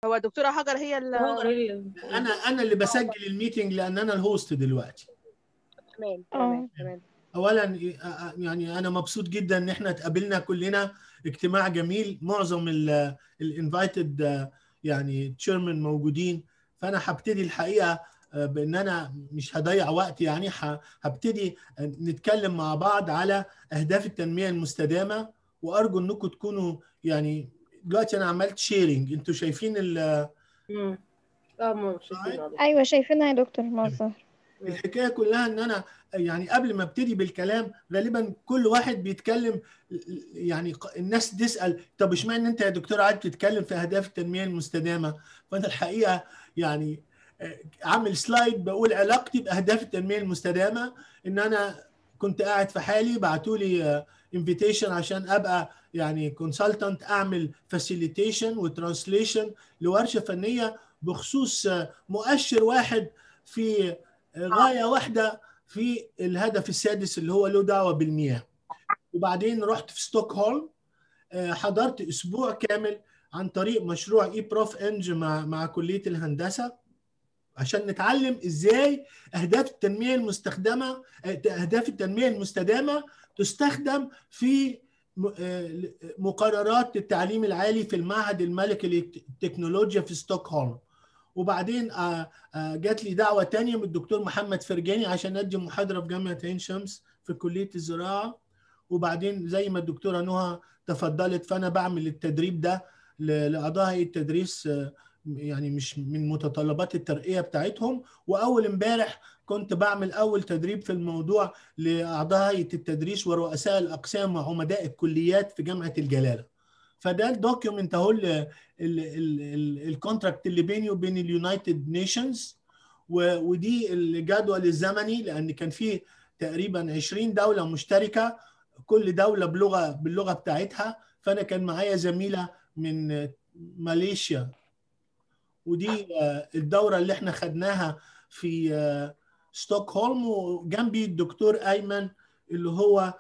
هو الدكتوره هاجر هي ال هاجر هي انا انا اللي بسجل الميتنج لان انا الهوست دلوقتي تمام آه. تمام تمام اولا يعني انا مبسوط جدا ان احنا اتقابلنا كلنا اجتماع جميل معظم الانفايتد يعني تشيرمان موجودين فانا هبتدي الحقيقه آه، بان انا مش هضيع وقت يعني ه- هبتدي نتكلم مع بعض على اهداف التنميه المستدامه وارجو انكم تكونوا يعني دلوقتي انا عملت شيرنج انتوا شايفين ال- مم. اه ما شايفين واضح. ايوه شايفينها يا دكتور مظهر الحكايه كلها ان انا يعني قبل ما ابتدي بالكلام غالبا كل واحد بيتكلم يعني ق- الناس تسال طب اشمعنى انت يا دكتور قاعد بتتكلم في اهداف التنميه المستدامه فانا الحقيقه يعني آه، عامل سلايد بقول علاقتي باهداف التنميه المستدامه ان انا كنت قاعد في حالي بعتوا لي انفيتيشن عشان ابقى يعني كونسلتنت اعمل فاسيليتيشن وترانسليشن لورشه فنيه بخصوص آه، مؤشر واحد في غايه واحده في الهدف السادس اللي هو له دعوه بالمياه وبعدين رحت في ستوكهولم آه، حضرت اسبوع كامل عن طريق مشروع اي بروف انج مع مع كليه الهندسه عشان نتعلم ازاي اهداف التنميه المستخدمه آه، اهداف التنميه المستدامه تستخدم في م- آه، مقررات التعليم العالي في المعهد الملكي للتكنولوجيا في ستوكهولم وبعدين آه، آه، جات لي دعوه تانية من الدكتور محمد فرجاني عشان ادي محاضره في جامعه عين شمس في كليه الزراعه وبعدين زي ما الدكتوره نهى تفضلت فانا بعمل التدريب ده ل- لاعضاء هيئه التدريس آه، يعني مش من متطلبات الترقيه بتاعتهم واول امبارح كنت بعمل اول تدريب في الموضوع لاعضاء هيئه التدريس ورؤساء الاقسام وعمداء الكليات في جامعه الجلاله فده الدوكيومنت اهو ال- ال- ال- الكونتراكت اللي بيني وبين اليونايتد نيشنز ودي الجدول الزمني لان كان في تقريبا 20 دوله مشتركه كل دوله بلغه باللغه بتاعتها فانا كان معايا زميله من ماليزيا ودي آه، الدوره اللي احنا خدناها في آه، ستوكهولم وجنبي الدكتور ايمن اللي هو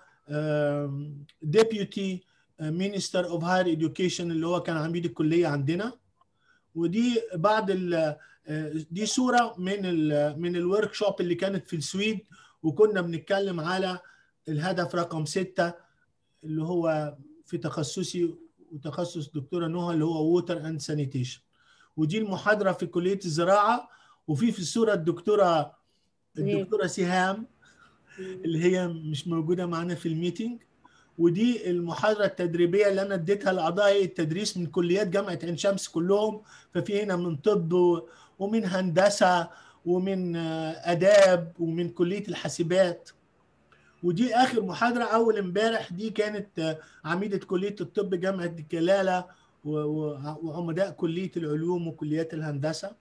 ديبيوتي مينستر اوف هاير اديوكيشن اللي هو كان عميد الكليه عندنا ودي بعض ال دي صوره من ال من الورك شوب اللي كانت في السويد وكنا بنتكلم على الهدف رقم ستة اللي هو في تخصصي وتخصص دكتوره نهى اللي هو ووتر اند سانيتيشن ودي المحاضره في كليه الزراعه وفي في الصوره الدكتوره الدكتوره سهام اللي هي مش موجوده معانا في الميتنج ودي المحاضره التدريبيه اللي انا اديتها لاعضاء هيئة التدريس من كليات جامعه عين شمس كلهم ففي هنا من طب و- ومن هندسه ومن آه، اداب ومن كليه الحاسبات ودي اخر محاضره اول امبارح دي كانت آه، عميده كليه الطب جامعه الجلاله و- و- وعمداء كليه العلوم وكليات الهندسه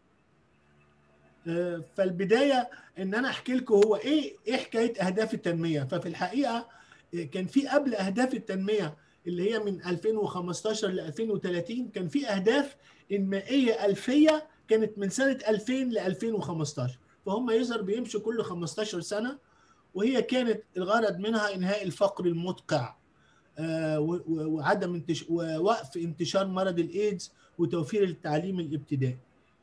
آه، فالبدايه ان انا احكي لكم هو ايه ايه حكايه اهداف التنميه ففي الحقيقه آه، كان في قبل اهداف التنميه اللي هي من 2015 ل 2030 كان في اهداف انمائيه الفيه كانت من سنه 2000 ل 2015 فهم يظهر بيمشوا كل 15 سنه وهي كانت الغرض منها انهاء الفقر المدقع آه، و- و- وعدم انتش... ووقف انتشار مرض الايدز وتوفير التعليم الابتدائي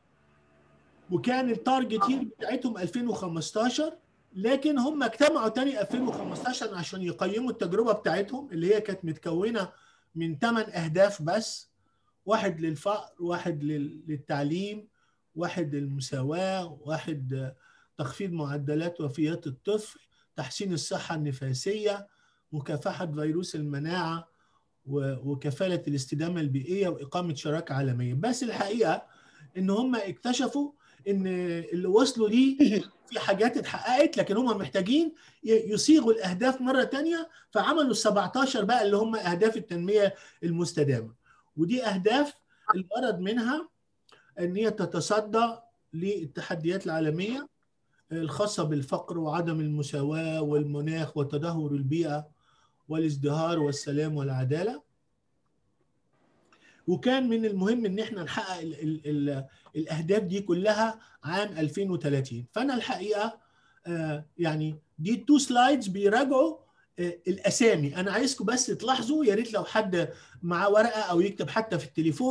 وكان التارجت هير بتاعتهم 2015 لكن هم اجتمعوا تاني 2015 عشان يقيموا التجربه بتاعتهم اللي هي كانت متكونه من 8 اهداف بس واحد للفقر واحد لل- للتعليم واحد للمساواه واحد آه، تخفيض معدلات وفيات الطفل تحسين الصحه النفسيه مكافحه فيروس المناعه و- وكفاله الاستدامه البيئيه واقامه شراكه عالميه بس الحقيقه ان هم اكتشفوا ان اللي وصلوا ليه في حاجات اتحققت لكن هم محتاجين ي- يصيغوا الاهداف مره تانية فعملوا ال 17 بقى اللي هم اهداف التنميه المستدامه ودي اهداف الغرض منها ان هي تتصدى للتحديات العالميه الخاصه بالفقر وعدم المساواه والمناخ وتدهور البيئه والازدهار والسلام والعداله وكان من المهم ان احنا نحقق ال ال ال الاهداف دي كلها عام 2030 فانا الحقيقه آه، يعني دي تو سلايدز بيراجعوا آه، الاسامي انا عايزكم بس تلاحظوا يا ريت لو حد معاه ورقه او يكتب حتى في التليفون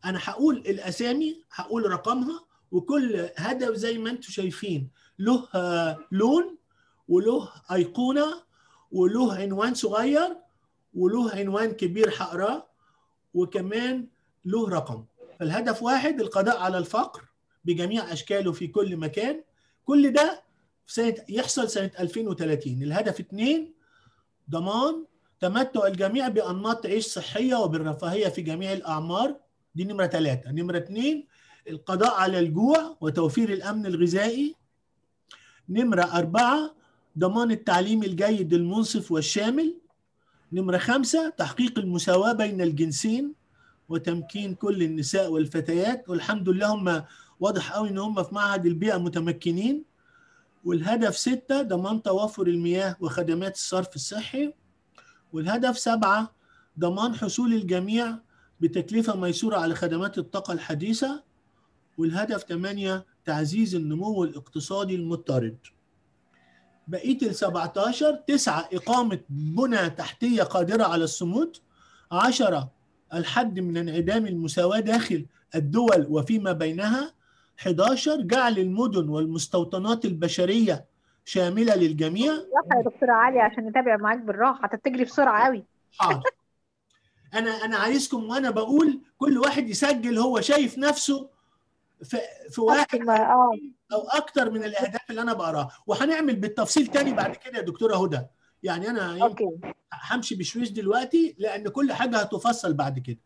انا هقول الاسامي هقول رقمها وكل هدف زي ما انتم شايفين له آه، لون وله ايقونه وله عنوان صغير وله عنوان كبير هقراه وكمان له رقم فالهدف واحد القضاء على الفقر بجميع اشكاله في كل مكان كل ده في سنه يحصل سنه 2030 الهدف اثنين ضمان تمتع الجميع بانماط عيش صحيه وبالرفاهيه في جميع الاعمار دي نمره ثلاثه نمره اثنين القضاء على الجوع وتوفير الامن الغذائي نمره اربعه ضمان التعليم الجيد المنصف والشامل نمره خمسه تحقيق المساواه بين الجنسين وتمكين كل النساء والفتيات والحمد لله هم واضح قوي ان هم في معهد البيئه متمكنين والهدف ستة ضمان توافر المياه وخدمات الصرف الصحي والهدف سبعة ضمان حصول الجميع بتكلفة ميسورة على خدمات الطاقة الحديثة والهدف ثمانية تعزيز النمو الاقتصادي المضطرد بقية ال 17 تسعة إقامة بنى تحتية قادرة على الصمود عشرة الحد من انعدام المساواة داخل الدول وفيما بينها 11 جعل المدن والمستوطنات البشرية شاملة للجميع بالراحة يا دكتورة علي عشان نتابع معاك بالراحة انت بتجري بسرعة قوي حاضر انا انا عايزكم وانا بقول كل واحد يسجل هو شايف نفسه في في واحد ما- اه او اكتر من الاهداف اللي انا بقراها وهنعمل بالتفصيل تاني بعد كده يا دكتوره هدى يعني انا يمكن اوكي همشي بشويش دلوقتي لان كل حاجه هتفصل بعد كده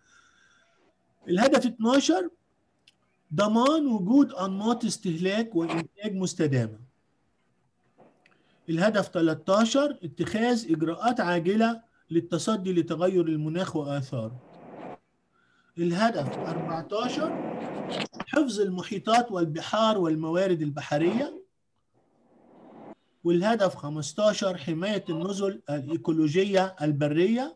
الهدف 12 ضمان وجود انماط استهلاك وانتاج مستدامه الهدف 13 اتخاذ اجراءات عاجله للتصدي لتغير المناخ واثاره الهدف 14 حفظ المحيطات والبحار والموارد البحريه والهدف 15 حمايه النزل الايكولوجيه البريه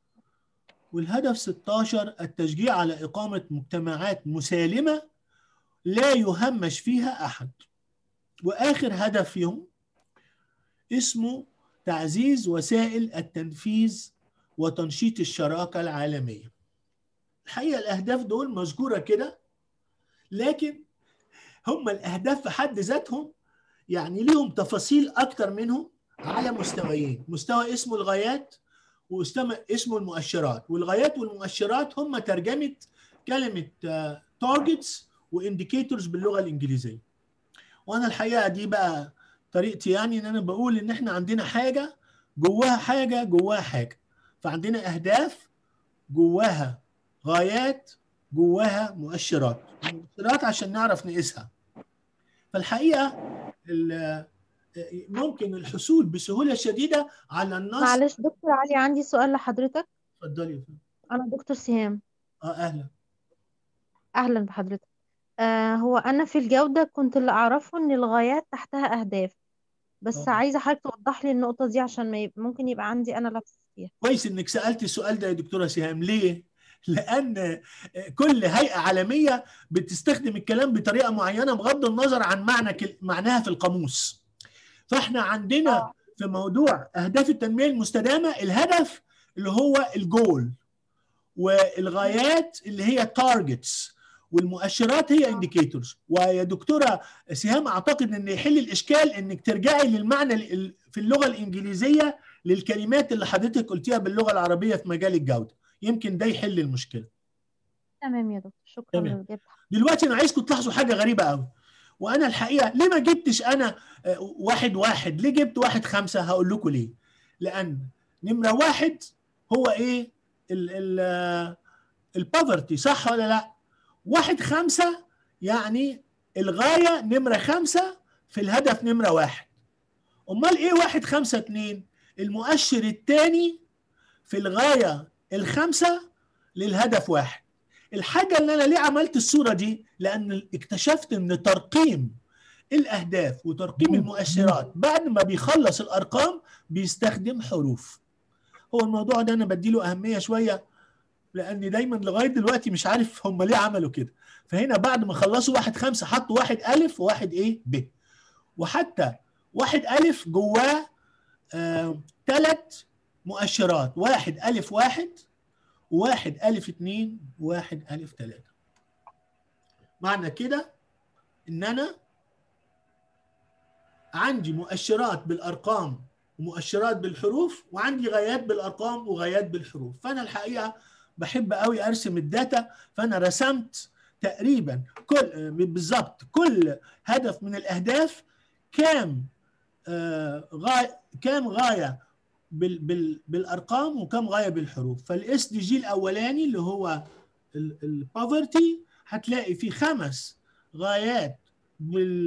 والهدف 16 التشجيع على اقامه مجتمعات مسالمه لا يهمش فيها احد واخر هدف فيهم اسمه تعزيز وسائل التنفيذ وتنشيط الشراكه العالميه الحقيقه الاهداف دول مذكوره كده لكن هم الاهداف في حد ذاتهم يعني ليهم تفاصيل اكتر منهم على مستويين مستوى اسمه الغايات ومستوى اسمه المؤشرات والغايات والمؤشرات هم ترجمه كلمه تارجتس وانديكيتورز باللغه الانجليزيه وانا الحقيقه دي بقى طريقتي يعني ان انا بقول ان احنا عندنا حاجه جواها حاجه جواها حاجه فعندنا اهداف جواها غايات جواها مؤشرات مؤشرات عشان نعرف نقيسها فالحقيقه ال- ممكن الحصول بسهوله شديده على النص معلش دكتور علي عندي سؤال لحضرتك اتفضلي يا فندم. أنا دكتور سهام اه اهلا أهلا بحضرتك آه هو أنا في الجودة كنت اللي أعرفه إن الغايات تحتها أهداف بس آه. عايزة حضرتك توضح لي النقطة دي عشان ما يب... ممكن يبقى عندي أنا لبس فيها كويس انك سالتي السؤال ده يا دكتوره سهام ليه؟ لان كل هيئه عالميه بتستخدم الكلام بطريقه معينه بغض النظر عن معنى كل- معناها في القاموس. فاحنا عندنا في موضوع اهداف التنميه المستدامه الهدف اللي هو الجول والغايات اللي هي تارجتس والمؤشرات هي انديكيتورز ويا دكتوره سهام اعتقد ان يحل الاشكال انك ترجعي للمعنى ال- في اللغه الانجليزيه للكلمات اللي حضرتك قلتيها باللغه العربيه في مجال الجوده يمكن ده يحل المشكله تمام يا دكتور شكرا تمام. للإجابة دلوقتي انا عايزكم تلاحظوا حاجه غريبه قوي وانا الحقيقه ليه ما جبتش انا آه، واحد واحد ليه جبت واحد خمسة هقول لكم ليه لان نمره واحد هو ايه ال ال البوفرتي صح ولا لا واحد خمسة يعني الغايه نمره خمسة في الهدف نمره واحد امال ايه واحد خمسة اتنين المؤشر الثاني في الغايه الخمسه للهدف واحد الحاجه اللي انا ليه عملت الصوره دي لان اكتشفت ان ترقيم الاهداف وترقيم المؤشرات بعد ما بيخلص الارقام بيستخدم حروف هو الموضوع ده انا بديله اهميه شويه لاني دايما لغايه دلوقتي مش عارف هم ليه عملوا كده فهنا بعد ما خلصوا واحد خمسة حطوا واحد ألف وواحد إيه ب وحتى واحد ألف جواه آه ثلاث مؤشرات واحد ألف واحد وواحد ألف اتنين وواحد ألف ثلاثة معنى كده ان انا عندي مؤشرات بالارقام ومؤشرات بالحروف وعندي غايات بالارقام وغايات بالحروف فانا الحقيقه بحب قوي ارسم الداتا فانا رسمت تقريبا كل بالظبط كل هدف من الاهداف كام آه، غايه كام غايه بال بال بالارقام وكم غايه بالحروف فالاس دي جي الاولاني اللي هو البوفرتي هتلاقي فيه خمس غايات بال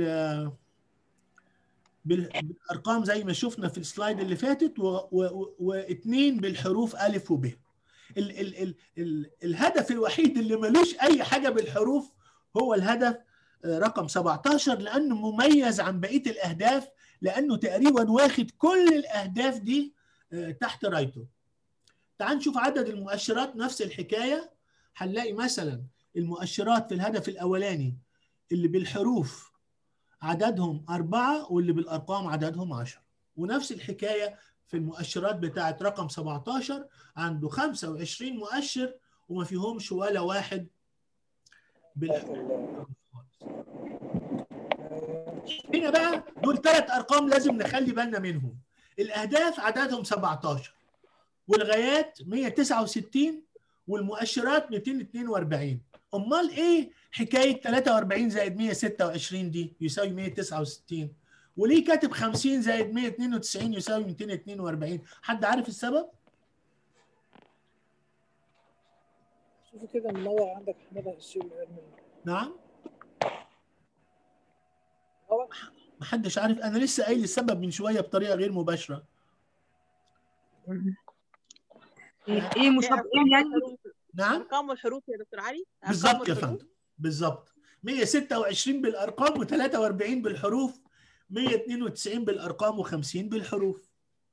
بال- بالارقام زي ما شفنا في السلايد اللي فاتت و- و- واثنين بالحروف الف وب ال ال ال ال الهدف الوحيد اللي ملوش اي حاجه بالحروف هو الهدف آه، رقم 17 لانه مميز عن بقيه الاهداف لانه تقريبا واخد كل الاهداف دي آه، تحت رايته تعال نشوف عدد المؤشرات نفس الحكايه هنلاقي مثلا المؤشرات في الهدف الاولاني اللي بالحروف عددهم أربعة واللي بالأرقام عددهم عشر ونفس الحكاية في المؤشرات بتاعت رقم 17 عنده 25 مؤشر وما فيهمش ولا واحد بالحروف هنا بقى دول ثلاث أرقام لازم نخلي بالنا منهم الأهداف عددهم 17 والغايات 169 والمؤشرات 242 امال ايه حكايه 43 زائد 126 دي يساوي 169 وليه كاتب 50 زائد 192 يساوي 242 حد عارف السبب شوفوا كده منور عندك حماده الشيء العلمي نعم هو محدش عارف انا لسه قايل السبب من شويه بطريقه غير مباشره ايه إيه مشابه ايه يعني نعم ارقام والحروف يا دكتور علي أرقام بالظبط يا والحروف. فندم بالظبط 126 بالارقام و43 بالحروف 192 بالارقام و50 بالحروف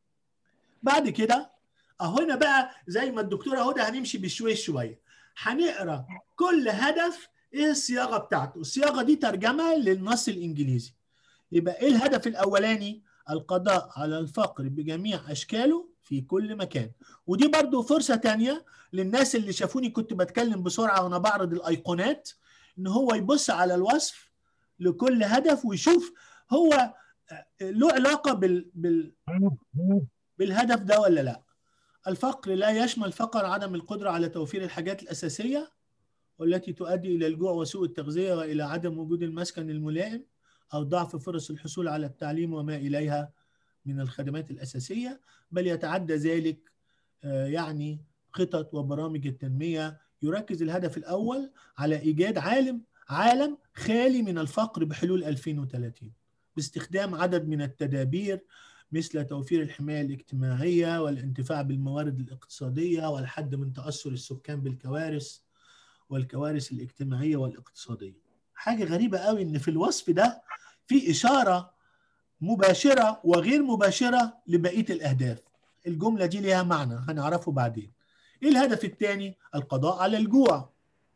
بعد كده اهو هنا بقى زي ما الدكتوره هدى هنمشي بشويش شويه هنقرا كل هدف ايه الصياغه بتاعته الصياغه دي ترجمه للنص الانجليزي يبقى ايه الهدف الاولاني القضاء على الفقر بجميع اشكاله في كل مكان ودي برضو فرصه تانية للناس اللي شافوني كنت بتكلم بسرعه وانا بعرض الايقونات ان هو يبص على الوصف لكل هدف ويشوف هو له علاقه بال, بال بالهدف ده ولا لا الفقر لا يشمل فقط عدم القدره على توفير الحاجات الاساسيه والتي تؤدي الى الجوع وسوء التغذيه والى عدم وجود المسكن الملائم او ضعف فرص الحصول على التعليم وما اليها من الخدمات الاساسيه بل يتعدى ذلك آه، يعني خطط وبرامج التنميه يركز الهدف الاول على ايجاد عالم عالم خالي من الفقر بحلول 2030 باستخدام عدد من التدابير مثل توفير الحمايه الاجتماعيه والانتفاع بالموارد الاقتصاديه والحد من تاثر السكان بالكوارث والكوارث الاجتماعيه والاقتصاديه. حاجه غريبه قوي ان في الوصف ده في اشاره مباشره وغير مباشره لبقيه الاهداف. الجمله دي ليها معنى هنعرفه بعدين. ايه الهدف الثاني؟ القضاء على الجوع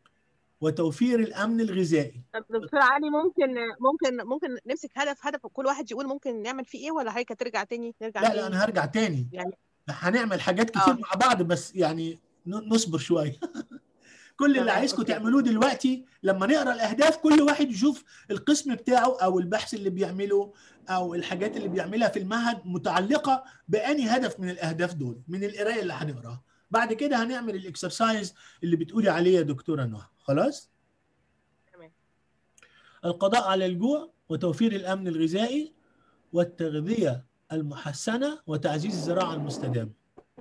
وتوفير الامن الغذائي. طب دكتور علي ممكن ممكن ممكن نمسك هدف هدف وكل واحد يقول ممكن نعمل فيه ايه ولا حضرتك هترجع تاني نرجع لا تاني لا انا هرجع تاني يعني هنعمل حاجات كتير آه. مع بعض بس يعني ن- نصبر شويه كل اللي تمام، عايزكم أوكي. تعملوه دلوقتي لما نقرا الاهداف كل واحد يشوف القسم بتاعه او البحث اللي بيعمله او الحاجات اللي بيعملها في المعهد متعلقه باني هدف من الاهداف دول من القرايه اللي هنقراها بعد كده هنعمل الاكسرسايز اللي بتقولي عليه يا دكتوره نهى خلاص تمام. القضاء على الجوع وتوفير الامن الغذائي والتغذيه المحسنه وتعزيز الزراعه المستدامه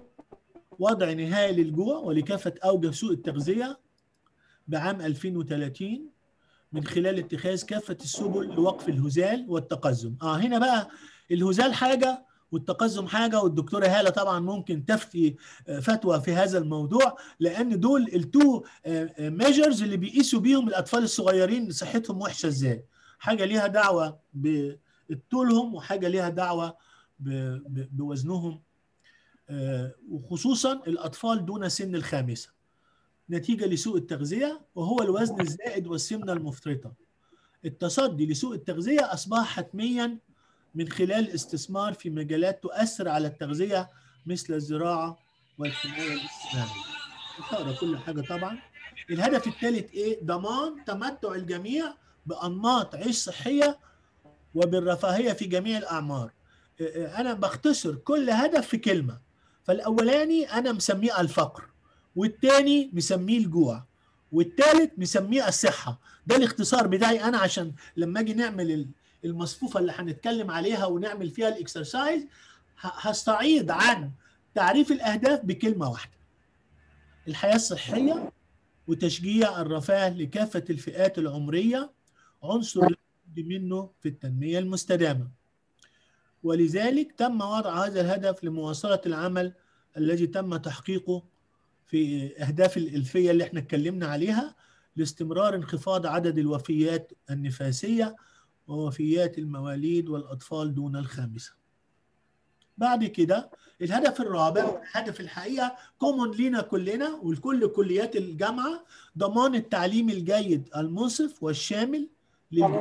وضع نهايه للجوع ولكافه اوجه سوء التغذيه بعام 2030 من خلال اتخاذ كافه السبل لوقف الهزال والتقزم اه هنا بقى الهزال حاجه والتقزم حاجه والدكتوره هاله طبعا ممكن تفتي آه، فتوى في هذا الموضوع لان دول التو ميجرز اللي بيقيسوا بيهم الاطفال الصغيرين صحتهم وحشه ازاي حاجه ليها دعوه بطولهم وحاجه ليها دعوه ب- ب- بوزنهم آه، وخصوصا الاطفال دون سن الخامسه نتيجه لسوء التغذيه وهو الوزن الزائد والسمنه المفرطه التصدي لسوء التغذيه اصبح حتميا من خلال الاستثمار في مجالات تؤثر على التغذيه مثل الزراعه والحمايه الاجتماعيه. هقرا كل حاجه طبعا الهدف الثالث ايه ضمان تمتع الجميع بانماط عيش صحيه وبالرفاهيه في جميع الاعمار انا بختصر كل هدف في كلمه فالاولاني انا مسميه الفقر والتاني مسميه الجوع والتالت مسميه الصحه ده الاختصار بتاعي انا عشان لما اجي نعمل ال- المصفوفه اللي هنتكلم عليها ونعمل فيها الاكسرسايز ه- هستعيض عن تعريف الاهداف بكلمه واحده الحياه الصحيه وتشجيع الرفاه لكافه الفئات العمريه عنصر لا بد منه في التنميه المستدامه ولذلك تم وضع هذا الهدف لمواصله العمل الذي تم تحقيقه في اهداف الالفيه اللي احنا اتكلمنا عليها لاستمرار انخفاض عدد الوفيات النفاسيه ووفيات المواليد والاطفال دون الخامسه. بعد كده الهدف الرابع والهدف الحقيقه كومون لينا كلنا ولكل كليات الجامعه ضمان التعليم الجيد المنصف والشامل لل...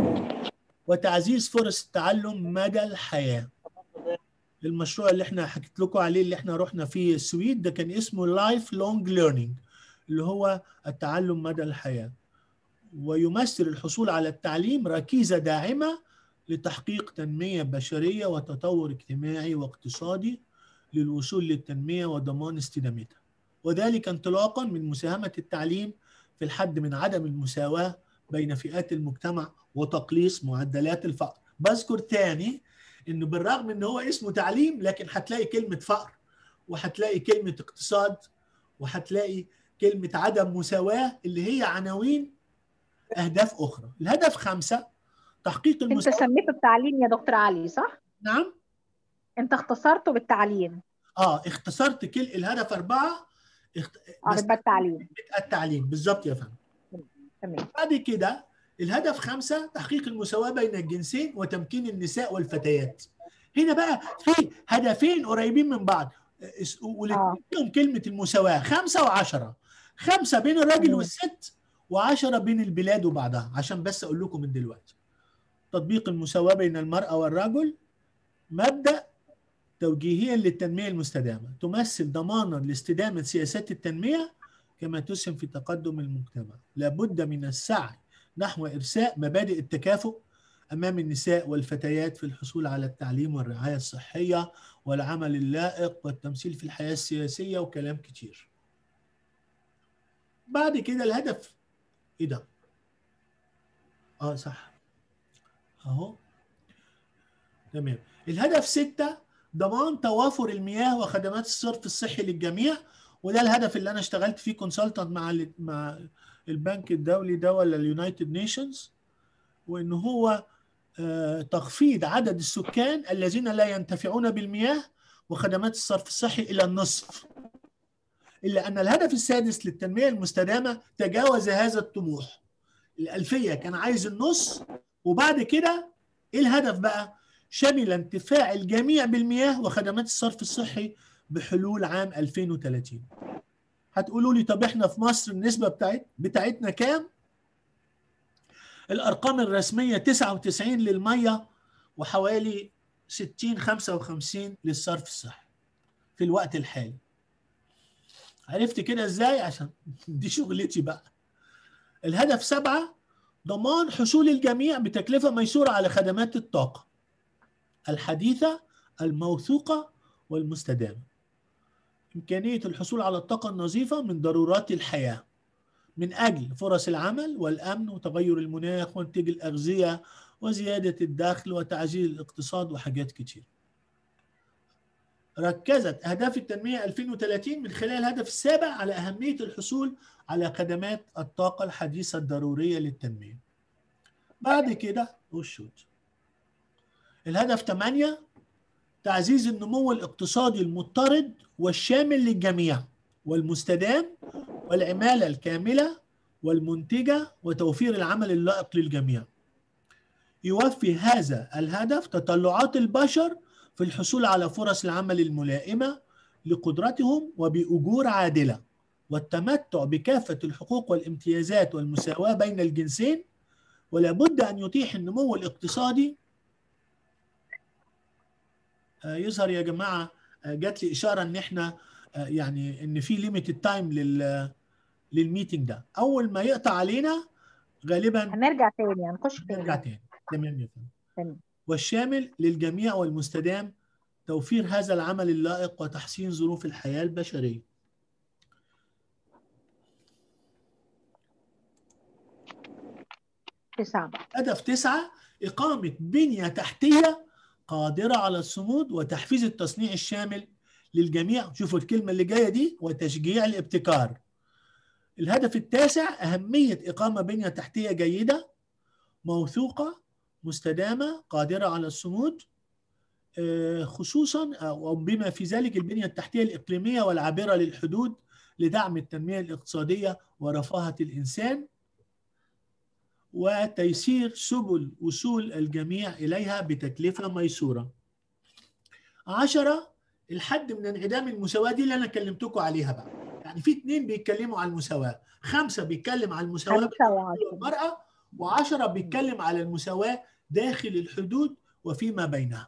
وتعزيز فرص التعلم مدى الحياه. المشروع اللي احنا حكيت لكم عليه اللي احنا رحنا فيه السويد ده كان اسمه لايف لونج ليرنينج اللي هو التعلم مدى الحياه. ويمثل الحصول على التعليم ركيزه داعمه لتحقيق تنميه بشريه وتطور اجتماعي واقتصادي للوصول للتنميه وضمان استدامتها. وذلك انطلاقا من مساهمه التعليم في الحد من عدم المساواه بين فئات المجتمع وتقليص معدلات الفقر. بذكر تاني انه بالرغم ان هو اسمه تعليم لكن هتلاقي كلمه فقر وهتلاقي كلمه اقتصاد وهتلاقي كلمه عدم مساواه اللي هي عناوين اهداف اخرى الهدف خمسة تحقيق انت المساواه سميته التعليم يا دكتور علي صح؟ نعم انت اختصرته بالتعليم اه اختصرت كل الهدف أربعة اخت... اه بس يبقى التعليم التعليم بالظبط يا فندم تمام بعد كده الهدف خمسة تحقيق المساواة بين الجنسين وتمكين النساء والفتيات هنا بقى في هدفين قريبين من بعض اس- والاثنين فيهم كلمة المساواة خمسة وعشرة خمسة بين الراجل مم. والست وعشرة بين البلاد وبعضها عشان بس أقول لكم من دلوقتي تطبيق المساواة بين المرأة والرجل مبدأ توجيهيا للتنمية المستدامة تمثل ضمانا لاستدامة سياسات التنمية كما تسهم في تقدم المجتمع لابد من السعي نحو إرساء مبادئ التكافؤ أمام النساء والفتيات في الحصول على التعليم والرعاية الصحية والعمل اللائق والتمثيل في الحياة السياسية وكلام كتير بعد كده الهدف إيه ده؟ آه صح أهو تمام الهدف ستة ضمان توافر المياه وخدمات الصرف الصحي للجميع وده الهدف اللي انا اشتغلت فيه كونسلتنت مع ال- مع البنك الدولي ده ولا اليونايتد نيشنز وان هو آه، تخفيض عدد السكان الذين لا ينتفعون بالمياه وخدمات الصرف الصحي الى النصف الا ان الهدف السادس للتنميه المستدامه تجاوز هذا الطموح الالفيه كان عايز النص وبعد كده ايه الهدف بقى شمل انتفاع الجميع بالمياه وخدمات الصرف الصحي بحلول عام 2030 هتقولوا لي طب احنا في مصر النسبة بتاعت بتاعتنا كام؟ الأرقام الرسمية 99 للمية وحوالي 60 55 للصرف الصحي في الوقت الحالي عرفت كده ازاي عشان دي شغلتي بقى الهدف سبعة ضمان حصول الجميع بتكلفة ميسورة على خدمات الطاقة الحديثة الموثوقة والمستدامة إمكانية الحصول على الطاقة النظيفة من ضرورات الحياة من أجل فرص العمل والأمن وتغير المناخ وانتاج الأغذية وزيادة الدخل وتعزيز الاقتصاد وحاجات كتير ركزت أهداف التنمية 2030 من خلال الهدف السابع على أهمية الحصول على خدمات الطاقة الحديثة الضرورية للتنمية بعد كده والشوت الهدف 8 تعزيز النمو الاقتصادي المضطرد والشامل للجميع والمستدام والعمالة الكاملة والمنتجة وتوفير العمل اللائق للجميع يوفي هذا الهدف تطلعات البشر في الحصول على فرص العمل الملائمة لقدرتهم وبأجور عادلة والتمتع بكافة الحقوق والامتيازات والمساواة بين الجنسين ولا بد أن يتيح النمو الاقتصادي آه، يظهر يا جماعة آه، جات لي إشارة إن إحنا آه، يعني إن في ليميتد تايم لل للميتنج ده اول ما يقطع علينا غالبا هنرجع تاني هنخش نرجع تاني تاني تمام يا فندم تمام. والشامل للجميع والمستدام توفير هذا العمل اللائق وتحسين ظروف الحياة البشرية تسعة بقى هدف تسعة إقامة بنية تحتية قادرة على الصمود وتحفيز التصنيع الشامل للجميع شوفوا الكلمة اللي جاية دي وتشجيع الابتكار الهدف التاسع أهمية إقامة بنية تحتية جيدة موثوقة مستدامة قادرة على الصمود آه، خصوصا أو بما في ذلك البنية التحتية الإقليمية والعابرة للحدود لدعم التنمية الاقتصادية ورفاهة الإنسان وتيسير سبل وصول الجميع إليها بتكلفة ميسورة عشرة الحد من انعدام المساواة دي اللي أنا كلمتكم عليها بقى يعني في اتنين بيتكلموا عن المساواة خمسة بيتكلم عن المساواة بين خمسة الرجل وعشرة والمرأة وعشرة بيتكلم على المساواة داخل الحدود وفيما بينها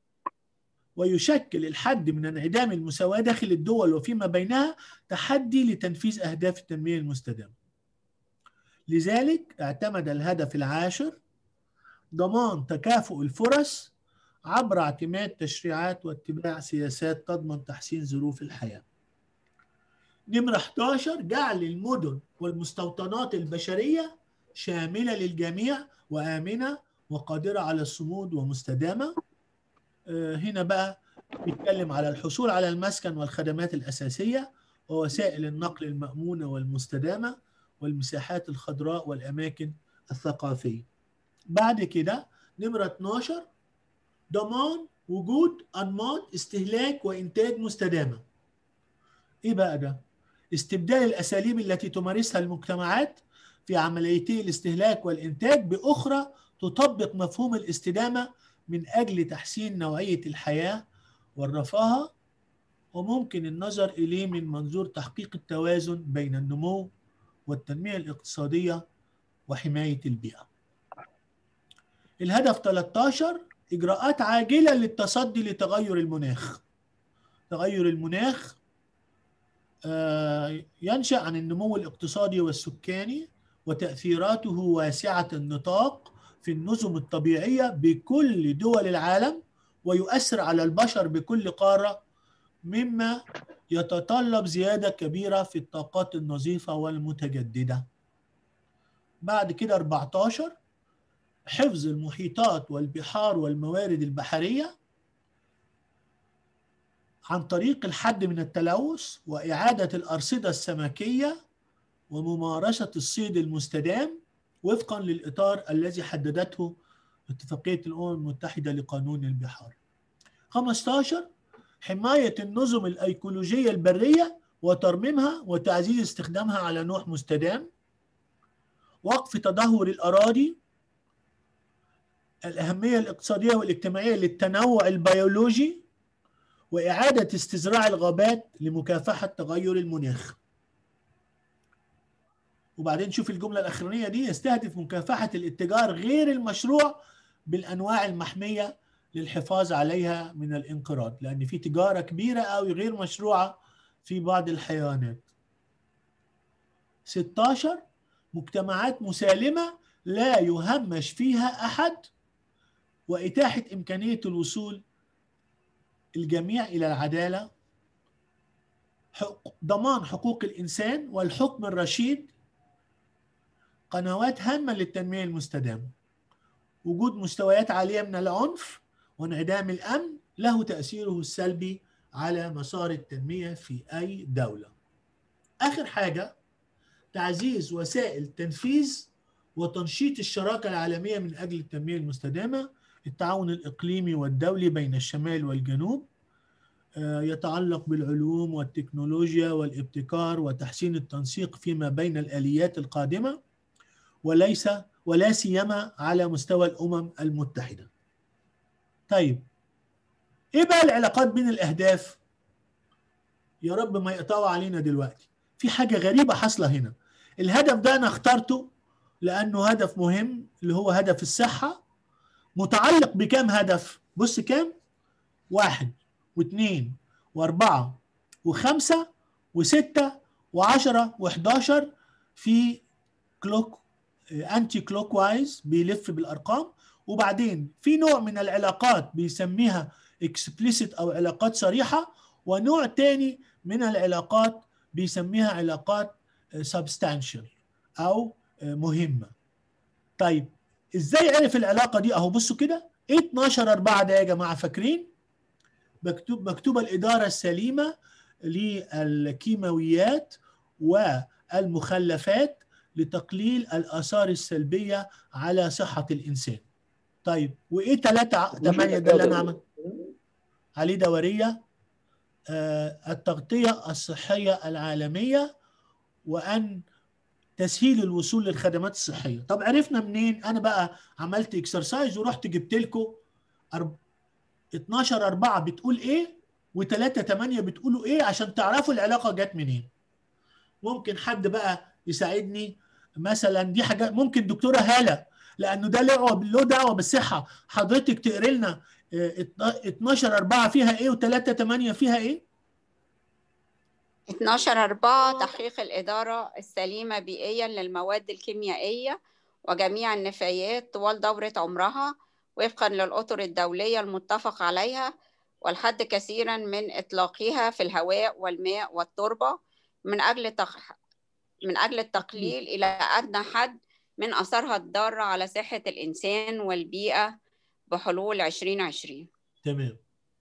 ويشكل الحد من انعدام المساواة داخل الدول وفيما بينها تحدي لتنفيذ أهداف التنمية المستدامة لذلك اعتمد الهدف العاشر ضمان تكافؤ الفرص عبر اعتماد تشريعات واتباع سياسات تضمن تحسين ظروف الحياة نمرة 11 جعل المدن والمستوطنات البشرية شاملة للجميع وآمنة وقادرة على الصمود ومستدامة آه، هنا بقى بيتكلم على الحصول على المسكن والخدمات الأساسية ووسائل النقل المأمونة والمستدامة والمساحات الخضراء والأماكن الثقافية بعد كده نمرة 12 ضمان وجود أنماط استهلاك وإنتاج مستدامة إيه بقى ده؟ استبدال الأساليب التي تمارسها المجتمعات في عمليتي الاستهلاك والإنتاج بأخرى تطبق مفهوم الاستدامة من أجل تحسين نوعية الحياة والرفاهة وممكن النظر إليه من منظور تحقيق التوازن بين النمو والتنمية الاقتصادية وحماية البيئة الهدف 13 إجراءات عاجلة للتصدي لتغير المناخ تغير المناخ آه، ينشأ عن النمو الاقتصادي والسكاني وتأثيراته واسعة النطاق في النظم الطبيعية بكل دول العالم ويؤثر على البشر بكل قارة مما يتطلب زيادة كبيرة في الطاقات النظيفة والمتجددة بعد كده 14 حفظ المحيطات والبحار والموارد البحرية عن طريق الحد من التلوث وإعادة الأرصدة السمكية وممارسة الصيد المستدام وفقا للإطار الذي حددته اتفاقية الأمم المتحدة لقانون البحار 15 حماية النظم الأيكولوجية البرية وترميمها وتعزيز استخدامها على نوع مستدام وقف تدهور الأراضي الأهمية الاقتصادية والاجتماعية للتنوع البيولوجي وإعادة استزراع الغابات لمكافحة تغير المناخ وبعدين شوف الجملة الأخرانية دي يستهدف مكافحة الاتجار غير المشروع بالأنواع المحمية للحفاظ عليها من الانقراض لأن في تجارة كبيرة أو غير مشروعة في بعض الحيوانات 16 مجتمعات مسالمة لا يهمش فيها أحد وإتاحة إمكانية الوصول الجميع إلى العدالة حق- ضمان حقوق الإنسان والحكم الرشيد قنوات هامة للتنمية المستدامة وجود مستويات عالية من العنف وانعدام الأمن له تأثيره السلبي على مسار التنمية في أي دولة آخر حاجة تعزيز وسائل تنفيذ وتنشيط الشراكة العالمية من أجل التنمية المستدامة التعاون الإقليمي والدولي بين الشمال والجنوب آه، يتعلق بالعلوم والتكنولوجيا والابتكار وتحسين التنسيق فيما بين الآليات القادمة وليس ولا سيما على مستوى الأمم المتحدة طيب ايه بقى العلاقات بين الاهداف يا رب ما يقطعوا علينا دلوقتي في حاجه غريبه حاصله هنا الهدف ده انا اخترته لانه هدف مهم اللي هو هدف الصحه متعلق بكام هدف بص كام واحد واثنين واربعه وخمسه وسته و10 و11 في كلوك انتي كلوك وايز بيلف بالارقام وبعدين في نوع من العلاقات بيسميها اكسبليسيت او علاقات صريحه ونوع تاني من العلاقات بيسميها علاقات سبستانشال او آه، مهمه طيب ازاي عرف العلاقه دي اهو بصوا كده ايه 12 4 ده يا جماعه فاكرين مكتوب مكتوبه الاداره السليمه للكيماويات والمخلفات لتقليل الاثار السلبيه على صحه الانسان طيب وايه 3 8 ده اللي انا عمل عليه دوريه آه، التغطيه الصحيه العالميه وان تسهيل الوصول للخدمات الصحيه طب عرفنا منين انا بقى عملت اكسرسايز ورحت جبت لكم 12 4 بتقول ايه و3 8 بتقولوا ايه عشان تعرفوا العلاقه جت منين ممكن حد بقى يساعدني مثلا دي حاجات ممكن دكتوره هاله لانه ده له له دعوه بالصحه حضرتك تقري لنا آه، 12 4 فيها ايه و3 8 فيها ايه 12 4 تحقيق الإدارة السليمة بيئيا للمواد الكيميائية وجميع النفايات طوال دورة عمرها وفقا للأطر الدولية المتفق عليها والحد كثيرا من إطلاقها في الهواء والماء والتربة من أجل تخ... من أجل التقليل إلى أدنى حد من أثرها الضارة على صحة الإنسان والبيئة بحلول 2020 تمام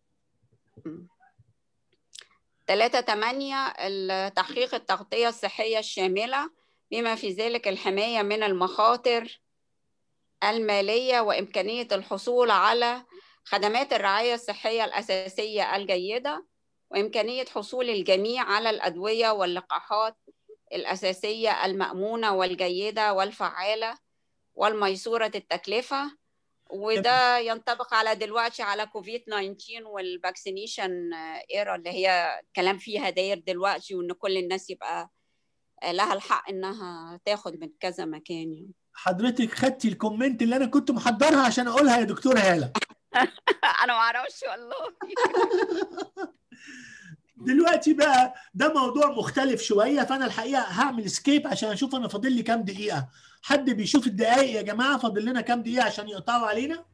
تلاتة تمانية تحقيق التغطية الصحية الشاملة بما في ذلك الحماية من المخاطر المالية وإمكانية الحصول على خدمات الرعاية الصحية الأساسية الجيدة وإمكانية حصول الجميع على الأدوية واللقاحات الأساسية المأمونة والجيدة والفعالة والميسورة التكلفة وده ينطبق على دلوقتي على كوفيد 19 والفاكسينيشن ايرا اللي هي الكلام فيها داير دلوقتي وان كل الناس يبقى لها الحق انها تاخد من كذا مكان يعني. حضرتك خدتي الكومنت اللي انا كنت محضرها عشان اقولها يا دكتوره هاله انا ما اعرفش والله دلوقتي بقى ده موضوع مختلف شويه فانا الحقيقه هعمل سكيب عشان اشوف انا فاضل لي كام دقيقه حد بيشوف الدقايق يا جماعه فاضل لنا كام دقيقه عشان يقطعوا علينا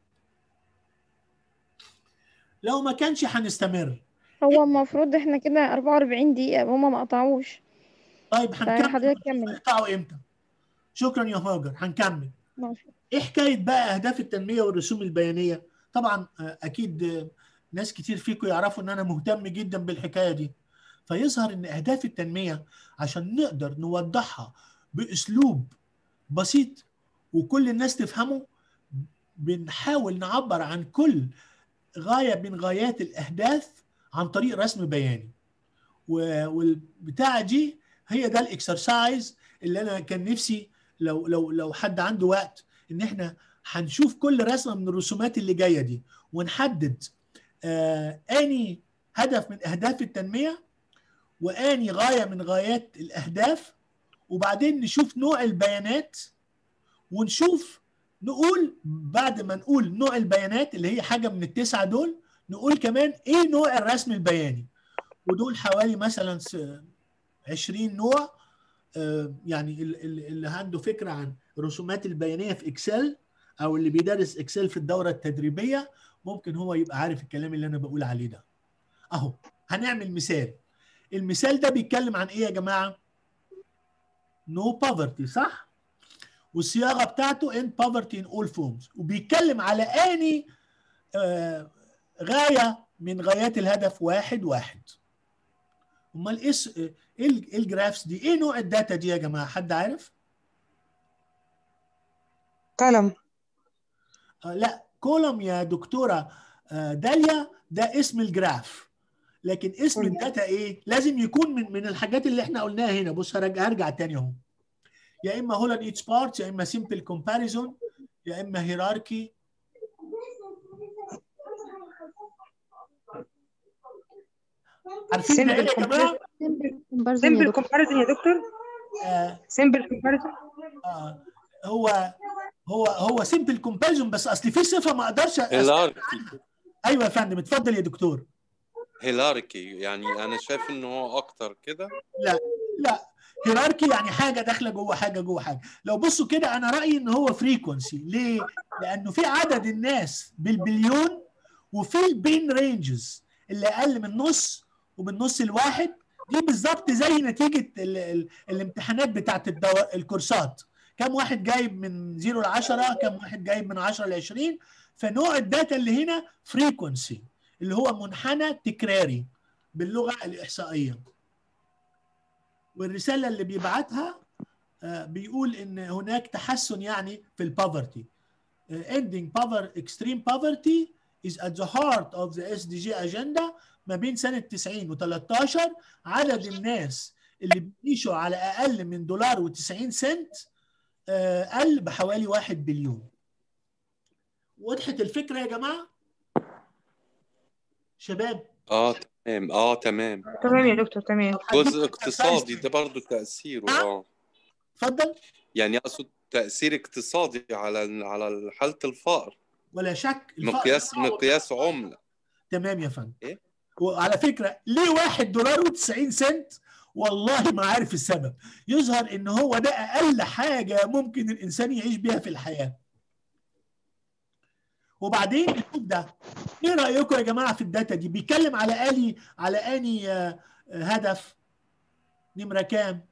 لو ما كانش هنستمر هو المفروض احنا كده 44 دقيقة هما ما قطعوش طيب هنكمل حضرتك كمل هيقطعوا امتى شكرا يا هاجر هنكمل ماشي ايه حكايه بقى اهداف التنميه والرسوم البيانيه طبعا آه، اكيد آه، ناس كتير فيكم يعرفوا ان انا مهتم جدا بالحكايه دي فيظهر ان اهداف التنميه عشان نقدر نوضحها باسلوب بسيط وكل الناس تفهمه بنحاول نعبر عن كل غايه من غايات الاهداف عن طريق رسم بياني و- والبتاعه دي هي ده الاكسرسايز اللي انا كان نفسي لو لو لو حد عنده وقت ان احنا هنشوف كل رسمه من الرسومات اللي جايه دي ونحدد آه اني هدف من اهداف التنميه واني غايه من غايات الاهداف وبعدين نشوف نوع البيانات ونشوف نقول بعد ما نقول نوع البيانات اللي هي حاجه من التسعه دول نقول كمان ايه نوع الرسم البياني ودول حوالي مثلا س- 20 نوع آه، يعني ال- ال- اللي عنده فكره عن الرسومات البيانيه في اكسل او اللي بيدرس اكسل في الدوره التدريبيه ممكن هو يبقى عارف الكلام اللي انا بقول عليه ده اهو هنعمل مثال المثال ده بيتكلم عن ايه يا جماعه نو no poverty صح والصياغه بتاعته in poverty in all forms وبيتكلم على اني آه غايه من غايات الهدف واحد واحد امال ايه الس- ايه ال- إيه الجرافس دي ايه نوع الداتا دي يا جماعه حد عارف قلم آه لا كولوم يا دكتوره آه داليا ده اسم الجراف لكن اسم الداتا ايه لازم يكون من من الحاجات اللي احنا قلناها هنا بص هرجع هرجع تاني اهو يا اما هولن ايتش بارت يا اما سمبل كومباريزون يا اما هيراركي عارفين ده ايه يا جماعه سمبل كومباريزون يا دكتور آه سمبل كومباريزون آه هو هو هو سمبل كومباريزون بس اصل في صفه ما اقدرش أس... هيلاركي ايوه يا فندم اتفضل يا دكتور هيلاركي يعني انا شايف انه هو اكتر كده لا لا هيراركي يعني حاجه داخله جوه حاجه جوه حاجه لو بصوا كده انا رايي ان هو فريكونسي ليه لانه في عدد الناس بالبليون وفي البين رينجز اللي اقل من نص ومن نص الواحد دي بالظبط زي نتيجه ال ال الامتحانات بتاعت الدو... الكورسات كم واحد جايب من 0 ل 10 كم واحد جايب من 10 ل 20 فنوع الداتا اللي هنا فريكونسي اللي هو منحنى تكراري باللغه الاحصائيه والرساله اللي بيبعتها آه، بيقول ان هناك تحسن يعني في البوفرتي ending power extreme poverty is at the heart of the SDG agenda ما بين سنة 90 و13 عدد الناس اللي بيعيشوا على أقل من دولار و90 سنت آه، قل بحوالي 1 بليون وضحت الفكرة يا جماعة؟ شباب اه تمام اه تمام تمام يا دكتور تمام جزء اقتصادي ده برضه تأثيره اه اتفضل يعني اقصد تأثير اقتصادي على على حالة الفقر ولا شك الفقر مقياس بتاعه- مقياس عملة تمام يا فندم إيه؟ وعلى فكره ليه واحد دولار و90 سنت والله ما عارف السبب يظهر ان هو ده اقل حاجه ممكن الانسان يعيش بيها في الحياه وبعدين نشوف ده ايه رايكم يا جماعه في الداتا دي بيتكلم على اني على اني آه، آه، هدف نمره كام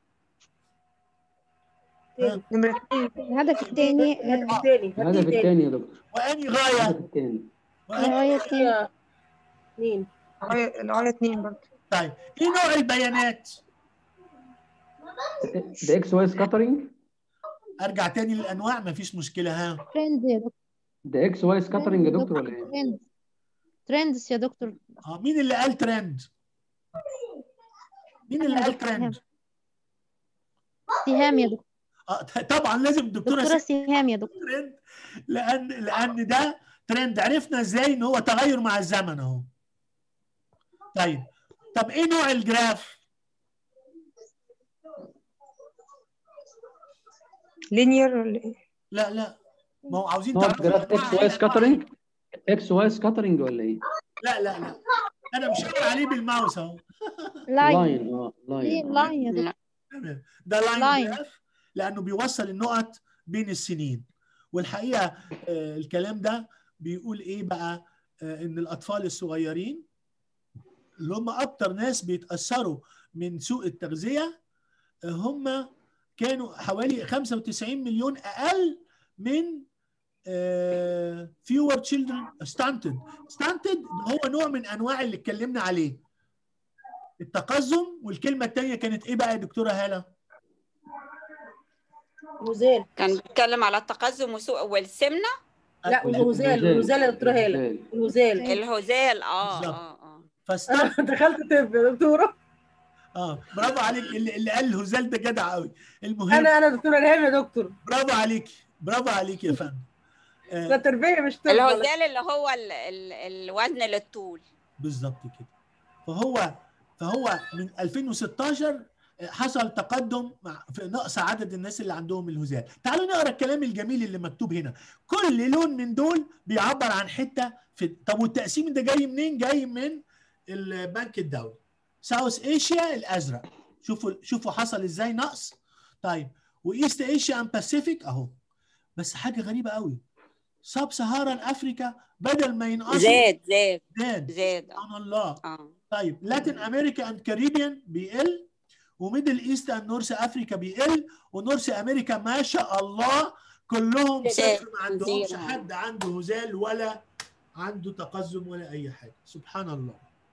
ها؟ نمرة اتنين الهدف التاني الهدف آه، الثاني الهدف الثاني يا دكتور واني غايه الهدف الثاني وأني... الغاية اتنين هي اثنين الغاية الغاية اتنين برضه طيب ايه نوع البيانات ده اكس واي سكاترينج ارجع تاني للانواع مفيش مشكله ها ترند يا دكتور ده اكس واي سكاترينج يا ترند دكتور ولا ايه؟ ترند ترندز يا دكتور اه مين اللي قال ترند مين اللي أنا قال دكتور ترند سهام يا دكتور اه طبعا لازم الدكتوره دكتورة سي سهام يا دكتور ترند لان لان ده ترند عرفنا ازاي ان هو تغير مع الزمن اهو طيب طب ايه نوع الجراف لينير ولا ايه؟ لا لا ما هو عاوزين نوع تعرفوا جراف الأنواع اكس إيه واي الأنواع سكاترينج اكس واي سكاترينج ولا ايه؟ لا لا لا انا مش عليه بالماوس اهو لاين لاين اه ايه لاين لاين يا دكتور لا. تمام ده لاين لاين. جراف لانه بيوصل النقط بين السنين والحقيقه آه، الكلام ده بيقول ايه بقى آه، ان الاطفال الصغيرين اللي هم اكتر ناس بيتاثروا من سوء التغذيه آه، هم كانوا حوالي 95 مليون اقل من فيور تشيلدرن ستانتد ستانتد هو نوع من انواع اللي اتكلمنا عليه التقزم والكلمه الثانيه كانت ايه بقى يا دكتوره هاله هزال كان بيتكلم على التقزم وسوء والسمنه لا والهزال الهزال يا دكتوره هاله الهزال الهزال اه بالظبط. اه اه فستان انا دخلت طب يا دكتوره اه برافو عليك اللي, اللي قال الهزال ده جدع قوي المهم انا انا دكتوره الهام يا دكتور برافو عليك برافو عليك يا فندم ده آه تربيه مش طب الهزال اللي هو ال ال الوزن للطول بالظبط كده فهو فهو من 2016 حصل تقدم مع- في نقص عدد الناس اللي عندهم الهزال تعالوا نقرا الكلام الجميل اللي مكتوب هنا كل لون من دول بيعبر عن حته في طب والتقسيم ده جاي منين جاي من البنك الدولي ساوث ايشيا الازرق شوفوا شوفوا حصل ازاي نقص طيب وايست ايشيا اند باسيفيك اهو بس حاجه غريبه قوي سب سهاران افريكا بدل ما ينقصوا زاد زاد زاد زاد سبحان الله اه طيب لاتين امريكا اند كاريبيان بيقل وميدل ايست اند نورث افريكا بيقل ونورث امريكا ما شاء الله كلهم زاد. صفر ما عندهمش زيرو. حد عنده هزال ولا عنده تقزم ولا اي حاجه سبحان الله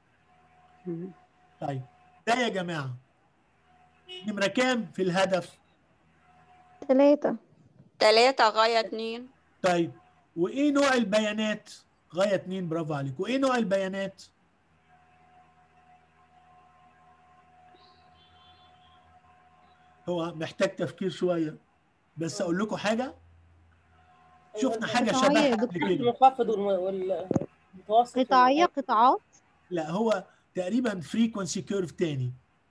طيب ده يا جماعه نمره كام في الهدف ثلاثة ثلاثة غاية اتنين طيب وايه نوع البيانات غايه اتنين برافو عليك وايه نوع البيانات هو محتاج تفكير شويه بس اقول لكم حاجه شفنا حاجه قطاعية شبه يا قبل دكتور. كده المنخفض والم- والمتوسط قطاعية قطاعات لا هو تقريبا فريكونسي كيرف تاني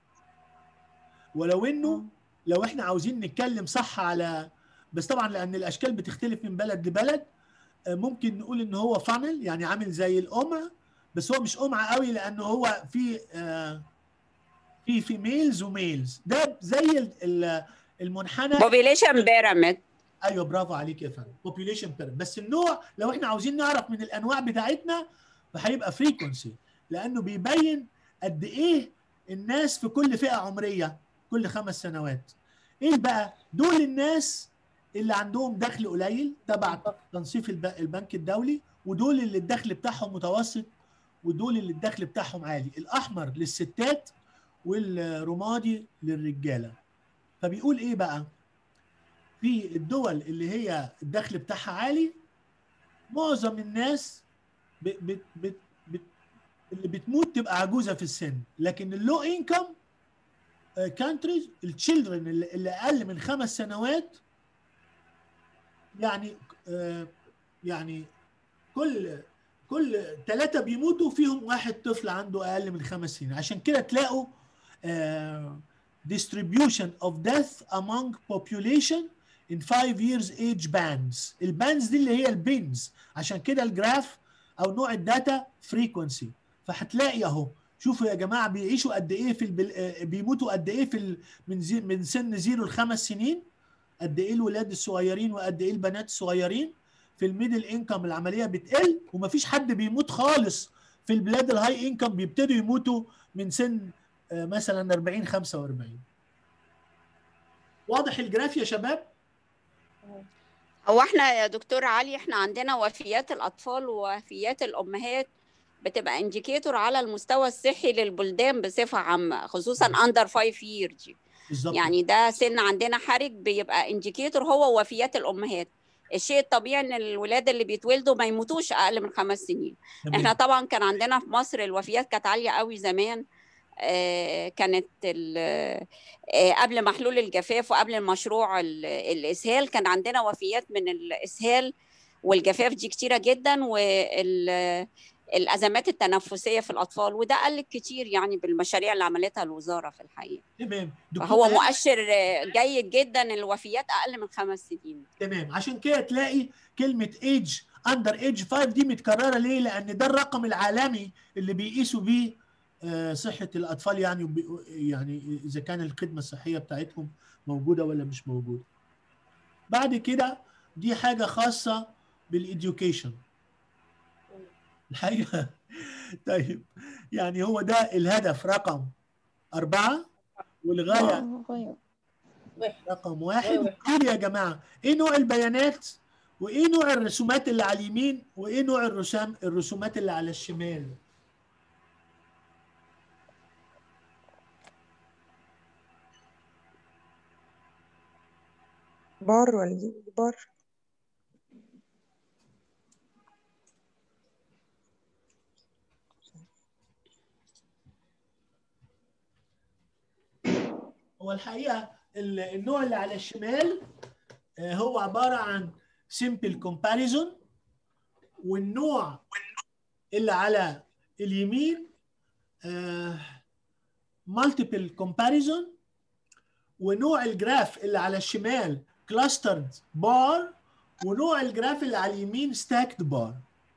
ولو انه لو احنا عاوزين نتكلم صح على بس طبعا لان الاشكال بتختلف من بلد لبلد آه، ممكن نقول ان هو فانل يعني عامل زي القمع بس هو مش قمع قوي لانه هو في آه، في فيميلز وميلز ده زي ال- ال- المنحنى population pyramid ايوه برافو عليك يا فندم population pyramid بس النوع لو احنا عاوزين نعرف من الانواع بتاعتنا فهيبقى frequency لانه بيبين قد ايه الناس في كل فئه عمريه كل خمس سنوات ايه بقى دول الناس اللي عندهم دخل قليل تبع تنصيف الب- البنك الدولي ودول اللي الدخل بتاعهم متوسط ودول اللي الدخل بتاعهم عالي الاحمر للستات والرمادي للرجاله فبيقول ايه بقى في الدول اللي هي الدخل بتاعها عالي معظم الناس ب بت بت بت اللي بتموت تبقى عجوزه في السن لكن اللو انكم كانتريز التشيلدرن اللي اللي اقل من خمس سنوات يعني آه، يعني كل كل ثلاثة بيموتوا فيهم واحد طفل عنده أقل من خمس سنين عشان كده تلاقوا آه، distribution of death among population in five years age bands الباندز دي اللي هي البينز عشان كده الجراف او نوع الداتا فريكونسي فهتلاقي اهو شوفوا يا جماعه بيعيشوا قد ايه في البل... آه، بيموتوا قد ايه في ال... من زي... من سن زيرو لخمس سنين قد ايه الولاد الصغيرين وقد ايه البنات الصغيرين في الميدل انكم العمليه بتقل ومفيش حد بيموت خالص في البلاد الهاي انكم بيبتدوا يموتوا من سن آه، مثلا 40 45 واضح الجراف يا شباب هو احنا يا دكتور علي احنا عندنا وفيات الأطفال ووفيات الأمهات بتبقى انديكيتور على المستوى الصحي للبلدان بصفة عامة خصوصا under 5 years بالظبط يعني ده سن عندنا حرج بيبقى انديكيتور هو وفيات الأمهات الشيء الطبيعي ان الولاد اللي بيتولدوا ما يموتوش اقل من خمس سنين تمام. احنا طبعا كان عندنا في مصر الوفيات كانت عاليه قوي زمان آه، كانت ال- آه، قبل محلول الجفاف وقبل المشروع ال- الاسهال كان عندنا وفيات من الاسهال والجفاف دي كتيره جدا والازمات التنفسيه في الاطفال وده قل كتير يعني بالمشاريع اللي عملتها الوزاره في الحقيقه تمام دكتور فهو آية، مؤشر آه، جيد جدا الوفيات اقل من خمس سنين تمام عشان كده تلاقي كلمه ايج اندر ايج 5 دي متكرره ليه؟ لان ده الرقم العالمي اللي بيقيسوا بيه آه، صحه الاطفال يعني وبي- يعني اذا كان الخدمه الصحيه بتاعتهم موجوده ولا مش موجوده. بعد كده دي حاجه خاصه بالإديوكيشن الحقيقه طيب يعني هو ده الهدف رقم أربعة والغاية رقم واحد قول يا جماعة إيه نوع البيانات وإيه نوع الرسومات اللي على اليمين وإيه نوع الرسام الرسومات اللي على الشمال بار ولا دي بار هو الحقيقة ال- النوع اللي على الشمال آه، هو عبارة عن simple comparison والنوع اللي على اليمين آه، multiple comparison ونوع الجراف اللي على الشمال clustered bar ونوع الجراف اللي على اليمين stacked bar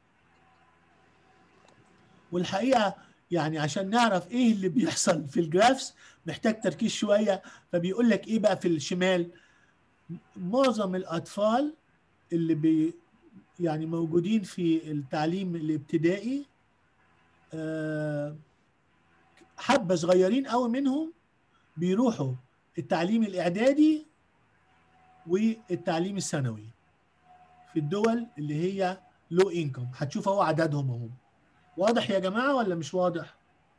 والحقيقة يعني عشان نعرف ايه اللي بيحصل في الجرافس محتاج تركيز شوية فبيقول لك ايه بقى في الشمال معظم الأطفال اللي بي يعني موجودين في التعليم الابتدائي آه، حبة صغيرين قوي منهم بيروحوا التعليم الإعدادي والتعليم الثانوي في الدول اللي هي لو انكم هتشوف اهو عددهم اهو واضح يا جماعة ولا مش واضح؟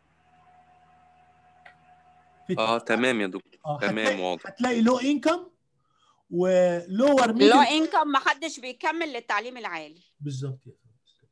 في اه تمام يا دكتور آه، تمام هتلاقي- واضح هتلاقي لو انكم ولور لو ميدل انكم محدش بيكمل للتعليم العالي بالظبط يا فندم.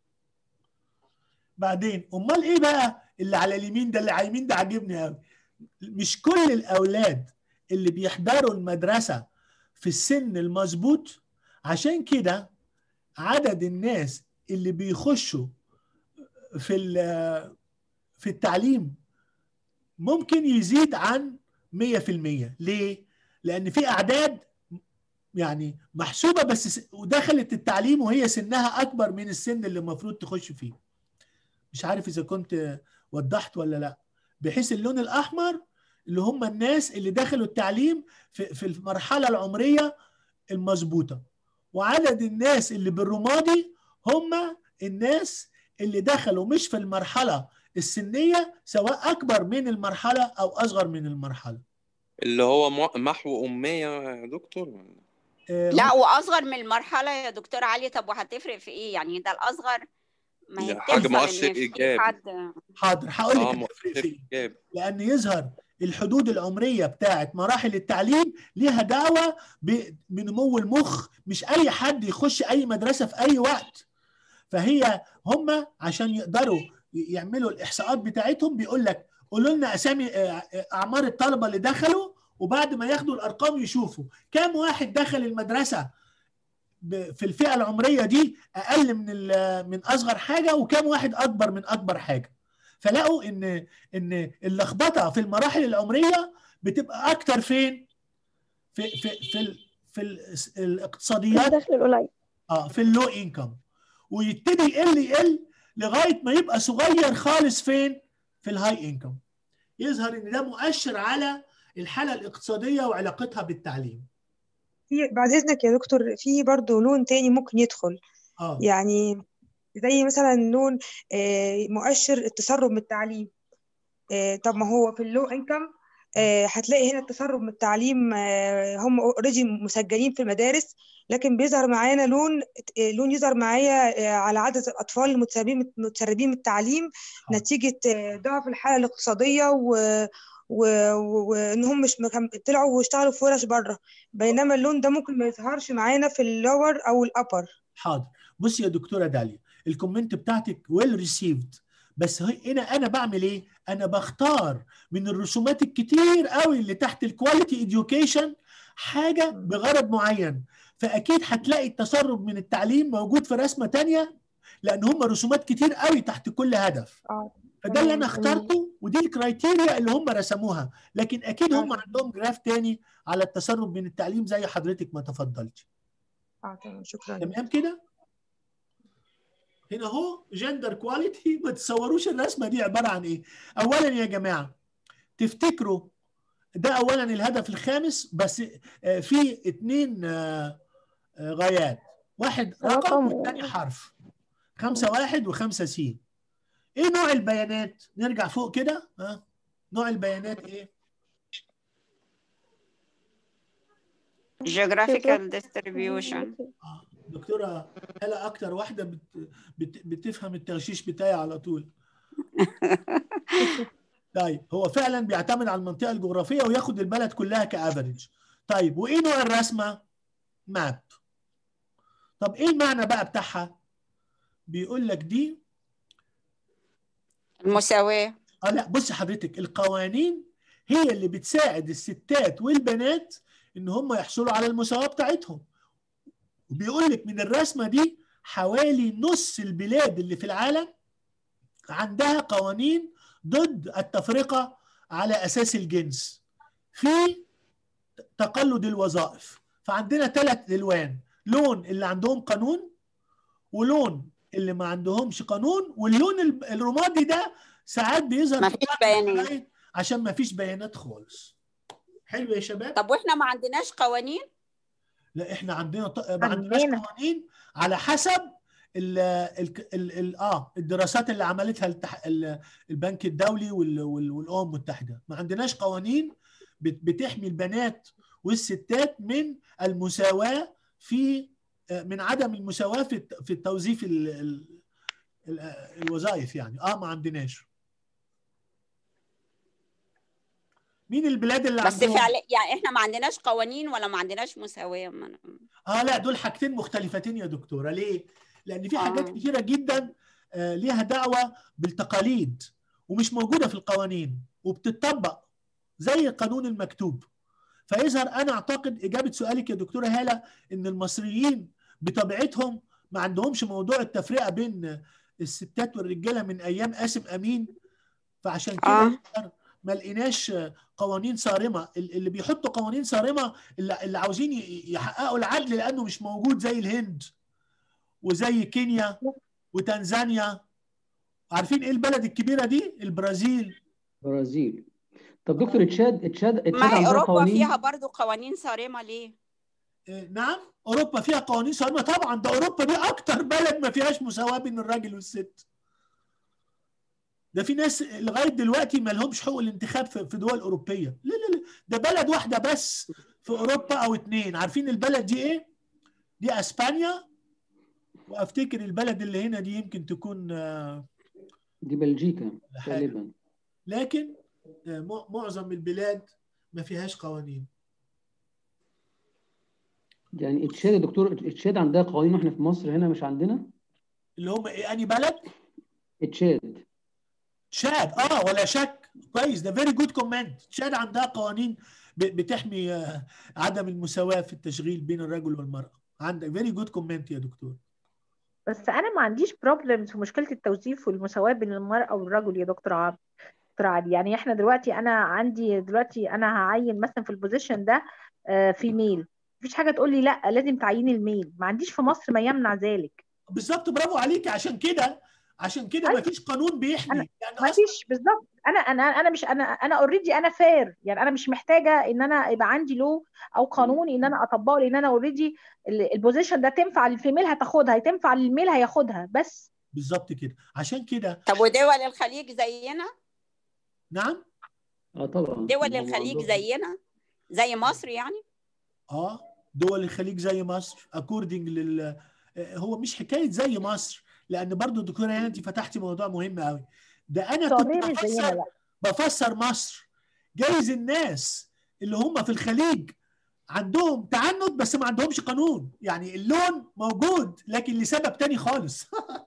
بعدين امال ايه بقى اللي على اليمين ده اللي على اليمين ده عاجبني قوي مش كل الاولاد اللي بيحضروا المدرسه في السن المظبوط عشان كده عدد الناس اللي بيخشوا في ال- في التعليم ممكن يزيد عن 100% ليه؟ لان في اعداد يعني محسوبه بس س- ودخلت التعليم وهي سنها اكبر من السن اللي المفروض تخش فيه مش عارف اذا كنت وضحت ولا لا بحيث اللون الاحمر اللي هم الناس اللي دخلوا التعليم في في المرحله العمريه المظبوطه وعدد الناس اللي بالرمادي هم الناس اللي دخلوا مش في المرحله السنيه سواء اكبر من المرحله او اصغر من المرحله اللي هو م- محو أمية يا دكتور آه، لا واصغر من المرحله يا دكتور علي طب وهتفرق في ايه يعني ده الاصغر ما هي لا، حاجة بتحصل إن مؤشر في إيجابي. حد حاضر هقول اه لك هتفرق مؤشر في إيه. إيجابي لان يظهر الحدود العمريه بتاعت مراحل التعليم ليها دعوه ب- بنمو المخ مش اي حد يخش اي مدرسه في اي وقت فهي هم عشان يقدروا ي- يعملوا الاحصاءات بتاعتهم بيقول لك قولوا لنا اسامي آه، آه، اعمار الطلبه اللي دخلوا وبعد ما ياخدوا الارقام يشوفوا كام واحد دخل المدرسه ب- في الفئه العمريه دي اقل من ال- من اصغر حاجه وكام واحد اكبر من اكبر حاجه فلقوا ان ان اللخبطه في المراحل العمريه بتبقى اكتر فين في في في ال في ال الاقتصاديات الدخل القليل اه في اللو انكم ويبتدي يقل يقل لغايه ما يبقى صغير خالص فين في الهاي انكم يظهر ان ده مؤشر على الحاله الاقتصاديه وعلاقتها بالتعليم في بعد إذنك يا دكتور في برضو لون تاني ممكن يدخل اه يعني زي مثلا لون آه، مؤشر التسرب من التعليم آه، طب ما هو في اللو انكم هتلاقي هنا التسرب من التعليم آه، هم اوريدي مسجلين في المدارس لكن بيظهر معانا لون آه، لون يظهر معايا آه، على عدد الأطفال المتسربين متسربين من التعليم نتيجة آه، ضعف الحالة الاقتصادية و و- و- وان هم مش مكم... طلعوا واشتغلوا في ورش بره بينما اللون ده ممكن ما يظهرش معانا في اللور او الابر حاضر بصي يا دكتوره داليا الكومنت بتاعتك ويل ريسيفد بس هي- هنا انا بعمل ايه انا بختار من الرسومات الكتير قوي اللي تحت الكواليتي اديوكيشن حاجه بغرض معين فاكيد هتلاقي التسرب من التعليم موجود في رسمه تانية لان هم رسومات كتير قوي تحت كل هدف اه فده اللي انا تمام، تمام. اخترته ودي الكرايتيريا اللي هم رسموها لكن اكيد هم آه. عندهم جراف تاني على التسرب من التعليم زي حضرتك ما تفضلتي اه تمام شكرا تمام كده هنا اهو جندر كواليتي ما تصوروش الرسمه دي عباره عن ايه اولا يا جماعه تفتكروا ده اولا الهدف الخامس بس آه، في اتنين آه، آه، غايات واحد رقم رقم. والتاني حرف خمسة واحد وخمسة سي ايه نوع البيانات نرجع فوق كده ها نوع البيانات ايه geographical distribution دكتوره هلا اكتر واحده بت بت بتفهم التغشيش بتاعي على طول طيب هو فعلا بيعتمد على المنطقه الجغرافيه وياخد البلد كلها كافريج طيب وايه نوع الرسمه ماب طب ايه المعنى بقى بتاعها بيقول لك دي المساواة اه لا بص حضرتك القوانين هي اللي بتساعد الستات والبنات ان هم يحصلوا على المساواه بتاعتهم وبيقول لك من الرسمه دي حوالي نص البلاد اللي في العالم عندها قوانين ضد التفرقه على اساس الجنس في تقلد الوظائف فعندنا ثلاث الوان لون اللي عندهم قانون ولون اللي ما عندهمش قانون واللون ال- الرمادي ده ساعات بيظهر ما في فيش بعض بيانات. الشرايط عشان ما فيش بيانات خالص حلو يا شباب طب واحنا ما عندناش قوانين لا احنا عندنا ط... ما عندناش عندنا. قوانين على حسب ال ال ال ال اه الدراسات اللي عملتها التح... ال- البنك الدولي وال... وال... والامم المتحده ما عندناش قوانين بت... بتحمي البنات والستات من المساواه في آه، من عدم المساواه في الت- في التوظيف ال... ال... ال... الوظائف يعني اه ما عندناش مين البلاد اللي بس عندهم فعلا يعني احنا ما عندناش قوانين ولا ما عندناش مساواة ما أنا- اه لا دول حاجتين مختلفتين يا دكتوره ليه؟ لان في حاجات آه. كتيره جدا آه، ليها دعوه بالتقاليد ومش موجوده في القوانين وبتطبق زي القانون المكتوب فيظهر انا اعتقد اجابه سؤالك يا دكتوره هاله ان المصريين بطبيعتهم ما عندهمش موضوع التفرقه بين الستات والرجاله من ايام قاسم امين فعشان كده آه. يظهر ما لقيناش قوانين صارمه اللي بيحطوا قوانين صارمه اللي اللي عاوزين ي- يحققوا العدل لانه مش موجود زي الهند وزي كينيا وتنزانيا عارفين ايه البلد الكبيره دي البرازيل برازيل طب دكتور تشاد تشاد تشاد ما هي عندها اوروبا قوانين فيها برضو قوانين صارمه ليه آه، نعم اوروبا فيها قوانين صارمه طبعا ده اوروبا دي اكتر بلد ما فيهاش مساواه بين الراجل والست ده في ناس لغايه دلوقتي ما لهمش حقوق الانتخاب في في دول اوروبيه لا لا لا ده بلد واحده بس في اوروبا او اتنين عارفين البلد دي ايه دي اسبانيا وافتكر البلد اللي هنا دي يمكن تكون آه، دي بلجيكا ولا حاجة. غالبا لكن آه، م- معظم البلاد ما فيهاش قوانين يعني تشاد يا دكتور تشاد عندها قوانين واحنا في مصر هنا مش عندنا اللي هم ايه اني بلد تشاد تشاد اه ولا شك كويس ده فيري جود كومنت تشاد عندها قوانين ب- بتحمي آه، عدم المساواه في التشغيل بين الرجل والمراه عندك فيري جود كومنت يا دكتور بس انا ما عنديش بروبلم في مشكله التوظيف والمساواه بين المراه والرجل يا دكتور عبد دكتور علي يعني احنا دلوقتي انا عندي دلوقتي انا هعين مثلا في البوزيشن ده فيميل مفيش حاجه تقول لي لا لازم تعيني الميل ما عنديش في مصر ما يمنع ذلك بالظبط برافو عليكي عشان كده عشان كده أيوة. ما فيش قانون بيحمي أنا- يعني ما أصلاً فيش بالظبط انا انا انا مش انا انا اوريدي انا فير يعني انا مش محتاجه ان انا يبقى عندي لو او قانون ان انا اطبقه لان انا اوريدي البوزيشن ده تنفع للفيميل هتاخدها تنفع للميل هياخدها بس بالظبط كده عشان كده طب ودول الخليج زينا نعم اه طبعا دول هم الخليج عندهم- زينا زي مصر يعني اه دول الخليج زي مصر اكوردنج لل آه، هو مش حكايه زي مصر لان برضو دكتوره هنا انت فتحتي موضوع مهم قوي ده انا كنت السعوديه مش زينا بفسر لا بفسر مصر جايز الناس اللي هم في الخليج عندهم تعنت بس ما عندهمش قانون يعني اللون موجود لكن لسبب تاني خالص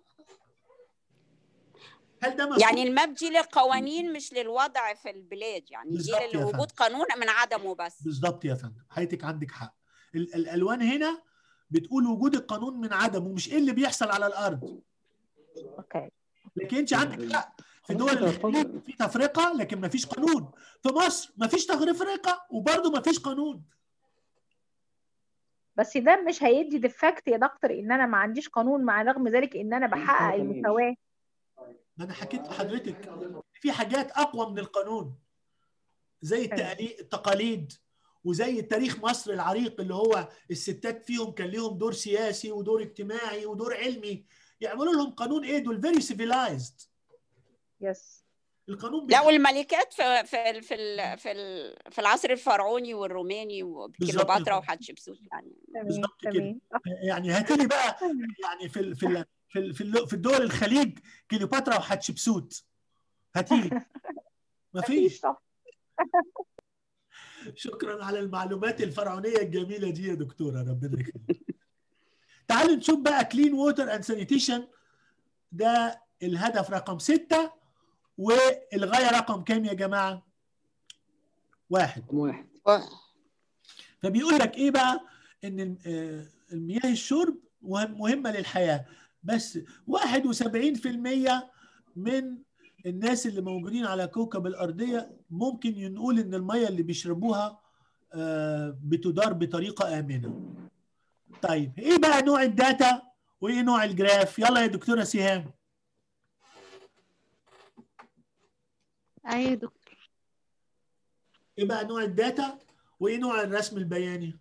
هل ده مظبوط؟ يعني الماب دي للقوانين مش للوضع في البلاد يعني دي بالظبط يا فندم. لوجود قانون من عدمه بس بالظبط يا فندم حضرتك عندك حق ال- الالوان هنا بتقول وجود القانون من عدمه مش ايه اللي بيحصل على الارض اوكي لكن انت عندك حق في خلاص دول كده الخليج اتفضل. في تفرقه لكن ما فيش قانون في مصر ما فيش تفرقه وبرضه ما فيش قانون بس ده مش هيدي ديفكت يا دكتور ان انا ما عنديش قانون مع رغم ذلك ان انا بحقق تمام. المساواه ما انا حكيت لحضرتك في حاجات اقوى من القانون زي التقالي- التقاليد وزي تاريخ مصر العريق اللي هو الستات فيهم كان ليهم دور سياسي ودور اجتماعي ودور علمي يعملوا لهم قانون ايه دول فيري سيفيلايزد يس القانون لا بتاع- والملكات في في ال- في ال- في ال- في العصر الفرعوني والروماني وكليوباترا وحتشبسوت يعني تمام بالظبط كده تمام يعني هاتي لي بقى يعني في ال- في ال- في ال- في ال- في الدول الخليج كليوباترا وحتشبسوت هاتي لي مفيش مفيش طبعا شكرا على المعلومات الفرعونيه الجميله دي يا دكتوره ربنا يخليك تعالوا نشوف بقى كلين ووتر اند سانيتيشن ده الهدف رقم ستة والغايه رقم كام يا جماعه؟ واحد رقم واحد فبيقول لك ايه بقى ان الم- آه، المياه الشرب مهم- مهمه للحياه بس 71% من الناس اللي موجودين على كوكب الارضيه ممكن نقول ان الميه اللي بيشربوها آه، بتدار بطريقه امنه. طيب ايه بقى نوع الداتا وايه نوع الجراف؟ يلا يا دكتوره سهام. ايوه يا دكتور ايه بقى نوع الداتا وايه نوع الرسم البياني؟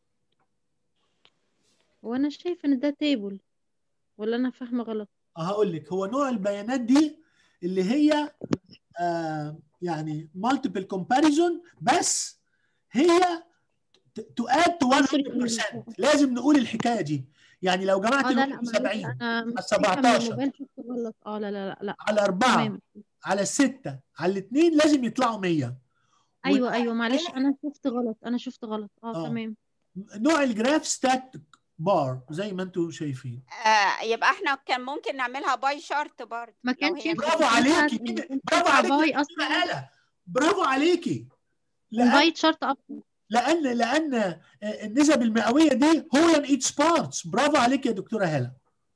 وانا شايفه ان ده تيبل ولا انا فاهمه غلط هقول لك هو نوع البيانات دي اللي هي آه يعني مالتيبل كومباريزون بس هي تؤاد تو 100% لازم نقول الحكايه دي يعني لو جمعت اه لا لا ال معلش 70 انا على ماسكها من 17 الموبايل شفت غلط اه لا لا لا لا على أربعة تمام على الستة على الاثنين لازم يطلعوا 100 ايوه ايوه معلش انا شفت غلط انا شفت غلط اه آه. تمام نوع الجراف ستاتيك بار زي ما انتم شايفين آه يبقى احنا كان ممكن نعملها باي شارت برضه ما لو كانش هي ينفع برافو تبقى عليكي إن كنت برافو تبقى عليكي باي يا دكتورة اصلا آلة برافو عليكي لأن الباي تشارت افضل لان لان النسب المئويه دي هو ان ايتش بارتس برافو عليك يا دكتوره هلا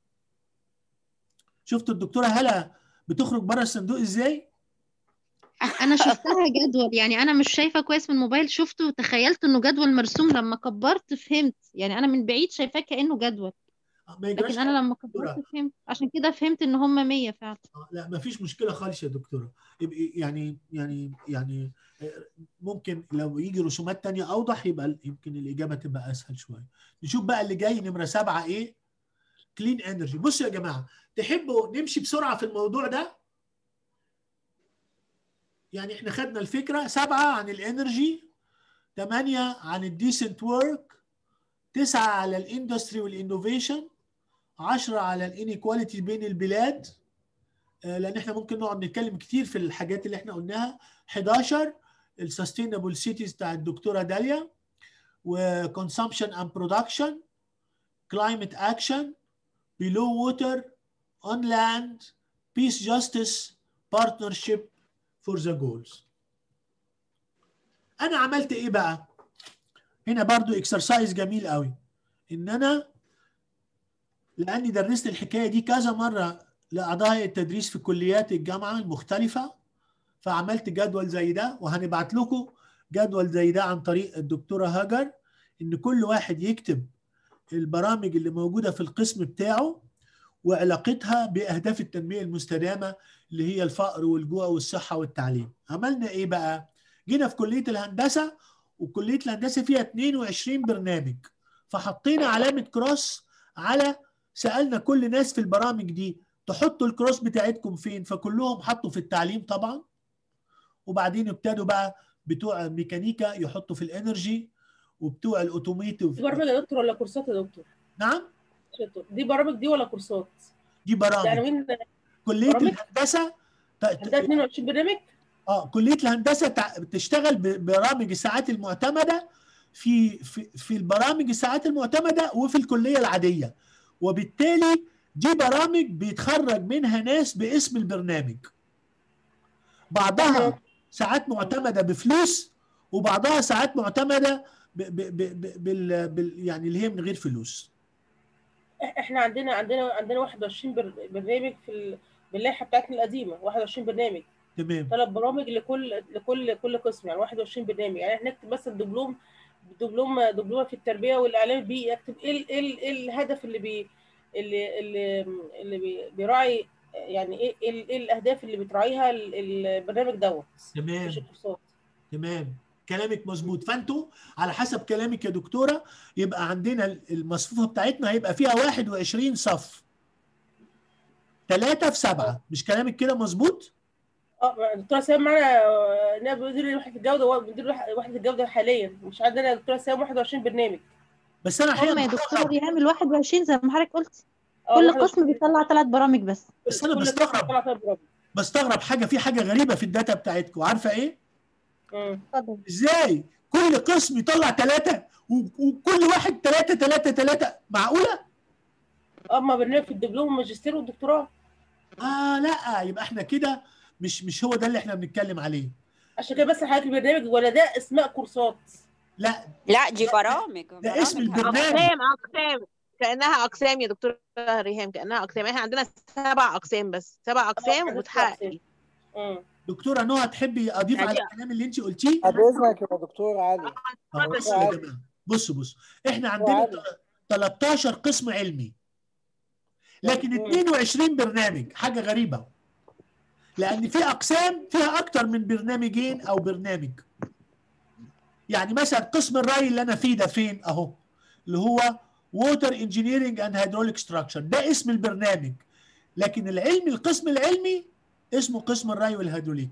شفتوا الدكتوره هلا بتخرج بره الصندوق ازاي انا شفتها جدول يعني انا مش شايفه كويس من الموبايل شفته وتخيلت انه جدول مرسوم لما كبرت فهمت يعني انا من بعيد شايفاه كانه جدول ما يجراش لكن انا لما كبرت فهمت عشان كده فهمت ان هم 100 فعلا لا ما فيش مشكله خالص يا دكتوره يبقى يعني يعني يعني ممكن لو يجي رسومات تانية اوضح يبقى يمكن الاجابه تبقى اسهل شويه نشوف بقى اللي جاي نمره سبعه ايه كلين انرجي بصوا يا جماعه تحبوا نمشي بسرعه في الموضوع ده يعني احنا خدنا الفكره سبعه عن الانرجي ثمانيه عن الديسنت ورك تسعه على الاندستري والانوفيشن 10 على الانيكواليتي بين البلاد لان احنا ممكن نقعد نتكلم كتير في الحاجات اللي احنا قلناها 11 السستينابل سيتيز بتاع الدكتوره داليا وكونسامشن اند برودكشن كلايمت اكشن below water on land peace justice partnership for the goals انا عملت ايه بقى هنا برضو اكسرسايز جميل قوي ان انا لاني درست الحكايه دي كذا مره لاعضاء التدريس في كليات الجامعه المختلفه فعملت جدول زي ده وهنبعت لكم جدول زي ده عن طريق الدكتوره هاجر ان كل واحد يكتب البرامج اللي موجوده في القسم بتاعه وعلاقتها باهداف التنميه المستدامه اللي هي الفقر والجوع والصحه والتعليم عملنا ايه بقى جينا في كليه الهندسه وكليه الهندسه فيها 22 برنامج فحطينا علامه كروس على سالنا كل الناس في البرامج دي تحطوا الكروس بتاعتكم فين فكلهم حطوا في التعليم طبعا وبعدين ابتدوا بقى بتوع ميكانيكا يحطوا في الانرجي وبتوع الاوتوميتيف دي برامج يا دكتور ولا كورسات يا دكتور؟ نعم دي برامج دي ولا كورسات؟ دي برامج يعني مين كليه برامج؟ الهندسه عندها 22 برنامج؟ اه كليه الهندسه تع- بتشتغل ببرامج الساعات المعتمده في في في البرامج الساعات المعتمده وفي الكليه العاديه وبالتالي دي برامج بيتخرج منها ناس باسم البرنامج بعضها ساعات معتمده بفلوس وبعضها ساعات معتمده ب ب ب ب بال بال يعني اللي هي من غير فلوس احنا عندنا عندنا عندنا 21 بر- برنامج في ال- باللائحه بتاعتنا القديمه 21 برنامج تمام ثلاث برامج لكل لكل كل قسم يعني 21 برنامج يعني احنا نكتب مثلا دبلوم دبلوم دبلوم في التربيه والاعلام البيئي اكتب ايه ال- ايه ال- ايه الهدف اللي بي اللي اللي اللي بي- بيراعي يعني ايه ايه ال- ايه الاهداف اللي بتراعيها ال- البرنامج دوت تمام مش الكورسات تمام كلامك مظبوط فانتوا على حسب كلامك يا دكتوره يبقى عندنا المصفوفه بتاعتنا هيبقى فيها 21 صف ثلاثة في سبعة مش كلامك كده مظبوط؟ اه الدكتوره سام معانا آه، نائب مدير وحده الجوده ومدير وح- وحده الجوده حاليا مش عندنا الدكتوره سام 21 برنامج بس انا هم احيانا يا دكتورة ريهام ال 21 زي ما حضرتك قلت اه كل 21 قسم بيطلع ثلاث برامج بس بس انا كل قسم بستغرب طلع ثلاث برامج بستغرب حاجه في حاجه غريبه في الداتا بتاعتكم عارفه ايه؟ مم. اتفضل ازاي كل قسم يطلع ثلاثه وكل واحد ثلاثه ثلاثه ثلاثه معقوله؟ اما برنامج في الدبلوم والماجستير والدكتوراه اه لا يبقى احنا كده مش مش هو ده اللي احنا بنتكلم عليه عشان كده بس حضرتك البرنامج ولا ده اسماء كورسات لا لا دي برامج ده اسم برامج البرنامج اقسام اقسام كانها اقسام يا دكتوره ريهام كانها اقسام احنا عندنا سبع اقسام بس سبع اقسام وبتحقق مم. دكتوره نهى تحبي اضيف على يعني- الكلام اللي انت قلتيه؟ بعد اذنك يا دكتور علي أهو بصوا يا جماعه بصوا بصوا احنا عندنا وعلي. 13 قسم علمي لكن 22 برنامج حاجه غريبه لان في اقسام فيها اكتر من برنامجين او برنامج يعني مثلا قسم الري اللي انا فيه ده فين اهو اللي هو ووتر انجينيرنج اند هيدروليك ستراكشر ده اسم البرنامج لكن العلمي القسم العلمي اسمه قسم الري والهيدروليك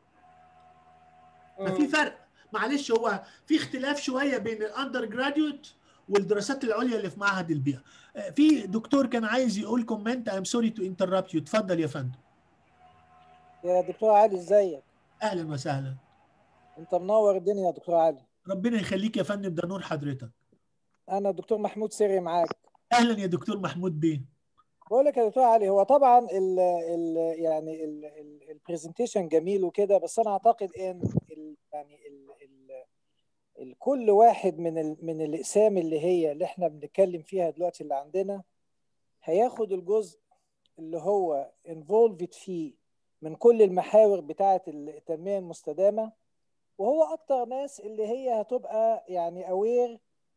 ففي فرق معلش هو في اختلاف شويه بين الاندر جراديوت والدراسات العليا اللي في معهد البيئه آه، في دكتور كان عايز يقول كومنت ايم سوري تو انتربت يو اتفضل يا فندم يا دكتور علي ازيك اهلا وسهلا انت منور الدنيا يا دكتور علي ربنا يخليك يا فندم ده نور حضرتك انا دكتور محمود سري معاك اهلا يا دكتور محمود بيه بقول لك يا دكتور علي هو طبعا ال ال يعني البرزنتيشن جميل وكده بس انا اعتقد ان ال يعني ال ال ال كل واحد من ال من الاقسام اللي هي اللي احنا بنتكلم فيها دلوقتي اللي عندنا هياخد الجزء اللي هو involved فيه من كل المحاور بتاعه التنميه المستدامه وهو اكتر ناس اللي هي هتبقى يعني اوير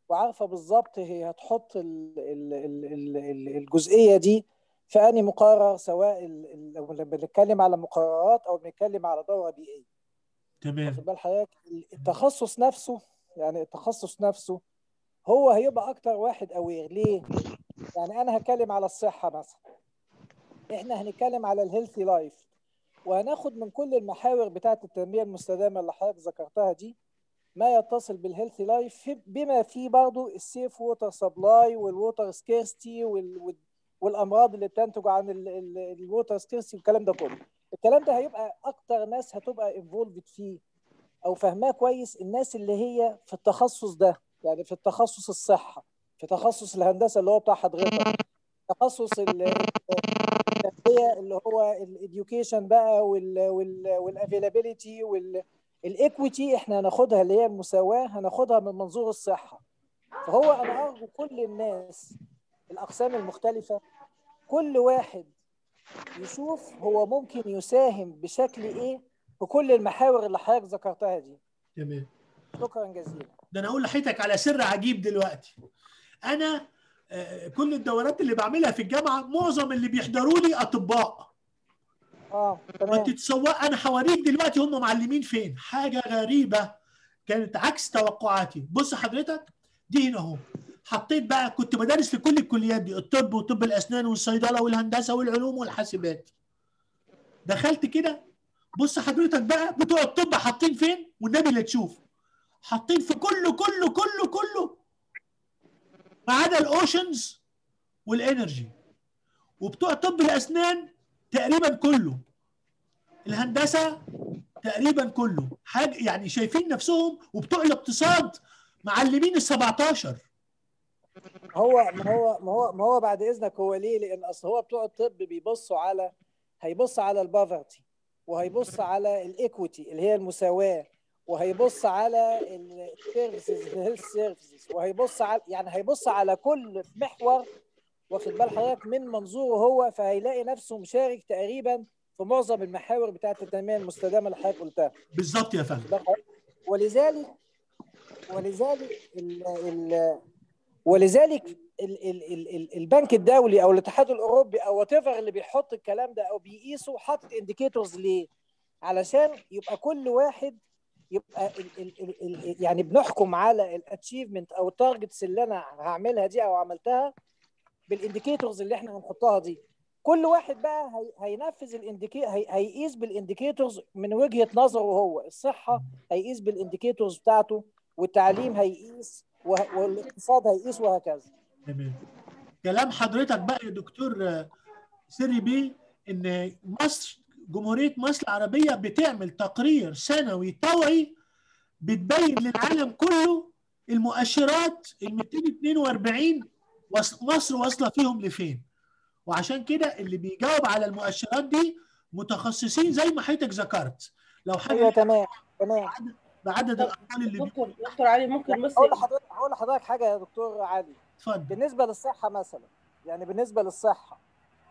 وعارفه بالظبط هي هتحط ال- ال- ال- ال- ال- الجزئيه دي في انهي مقرر سواء ال- ال- لو بنتكلم على مقررات او بنتكلم على دوره بيئيه تمام واخد بال حضرتك التخصص نفسه يعني التخصص نفسه هو هيبقى اكتر واحد اوير ليه يعني انا هتكلم على الصحه مثلا احنا هنتكلم على الهيلثي لايف وهناخد من كل المحاور بتاعه التنميه المستدامه اللي حضرتك ذكرتها دي ما يتصل بالهيلثي لايف بما فيه برضه السيف ووتر سبلاي والووتر سكيرستي والامراض اللي بتنتج عن الووتر سكيرستي والكلام ده كله الكلام ده هيبقى اكتر ناس هتبقى انفولفد فيه او فاهماه كويس الناس اللي هي في التخصص ده يعني في التخصص الصحه في تخصص الهندسه اللي هو بتاع حضرتك تخصص ال- التربيه اللي هو الاديوكيشن بقى والافيلابيلتي والايكويتي احنا هناخدها اللي هي المساواه هناخدها من منظور الصحه فهو انا ارجو كل الناس الاقسام المختلفه كل واحد يشوف هو ممكن يساهم بشكل ايه في كل المحاور اللي حضرتك ذكرتها دي تمام شكرا جزيلا ده انا اقول لحضرتك على سر عجيب دلوقتي انا آه، كل الدورات اللي بعملها في الجامعه معظم اللي بيحضروا لي اطباء اه تمام وتتصور انا هوريك دلوقتي هم معلمين فين حاجه غريبه كانت عكس توقعاتي بص حضرتك دي هنا اهو حطيت بقى كنت بدرس في كل الكليات دي الطب وطب الاسنان والصيدله والهندسه والعلوم والحاسبات دخلت كده بص حضرتك بقى بتوع الطب حاطين فين والنبي اللي تشوف حاطين في كله كله كله كله ما عدا الاوشنز والانرجي وبتوع طب الاسنان تقريبا كله الهندسه تقريبا كله حاجه يعني شايفين نفسهم وبتوع الاقتصاد معلمين ال 17 هو ما هو ما هو ما هو بعد اذنك هو ليه؟ لان اصل هو بتوع الطب بيبصوا على هيبص على البافرتي وهيبص على الايكويتي اللي هي المساواه وهيبص على السيرفيسز الهيلث سيرفيسز وهيبص على يعني هيبص على كل محور واخد بال حضرتك من منظوره هو فهيلاقي نفسه مشارك تقريبا في معظم المحاور بتاعه التنميه المستدامه اللي حضرتك قلتها بالظبط يا فندم ولذلك ولذلك ال ال ولذلك ال ال ال ال البنك الدولي او الاتحاد الاوروبي او وات اللي بيحط الكلام ده او بيقيسه حاطط انديكيتورز ليه؟ علشان يبقى كل واحد يبقى ال ال ال ال يعني بنحكم على الاتشيفمنت او التارجتس اللي انا هعملها دي او عملتها بالانديكيتورز اللي احنا هنحطها دي كل واحد بقى هي هينفذ الانديكي هي هيقيس بالانديكيتورز من وجهة نظره هو الصحة هيقيس بالانديكيتورز بتاعته والتعليم هيقيس وه- والاقتصاد هيقيس وهكذا تمام كلام حضرتك بقى يا دكتور آه، سري بيه ان مصر جمهوريه مصر العربيه بتعمل تقرير سنوي طوعي بتبين للعالم كله المؤشرات ال 242 وص- مصر واصله فيهم لفين وعشان كده اللي بيجاوب على المؤشرات دي متخصصين زي ما حضرتك ذكرت لو ايوه حاجه تمام تمام بعدد الاطفال اللي بي... دكتور دكتور علي ممكن بس هقول لحضرتك هقول لحضرتك حاجه يا دكتور علي اتفضل بالنسبه للصحه مثلا يعني بالنسبه للصحه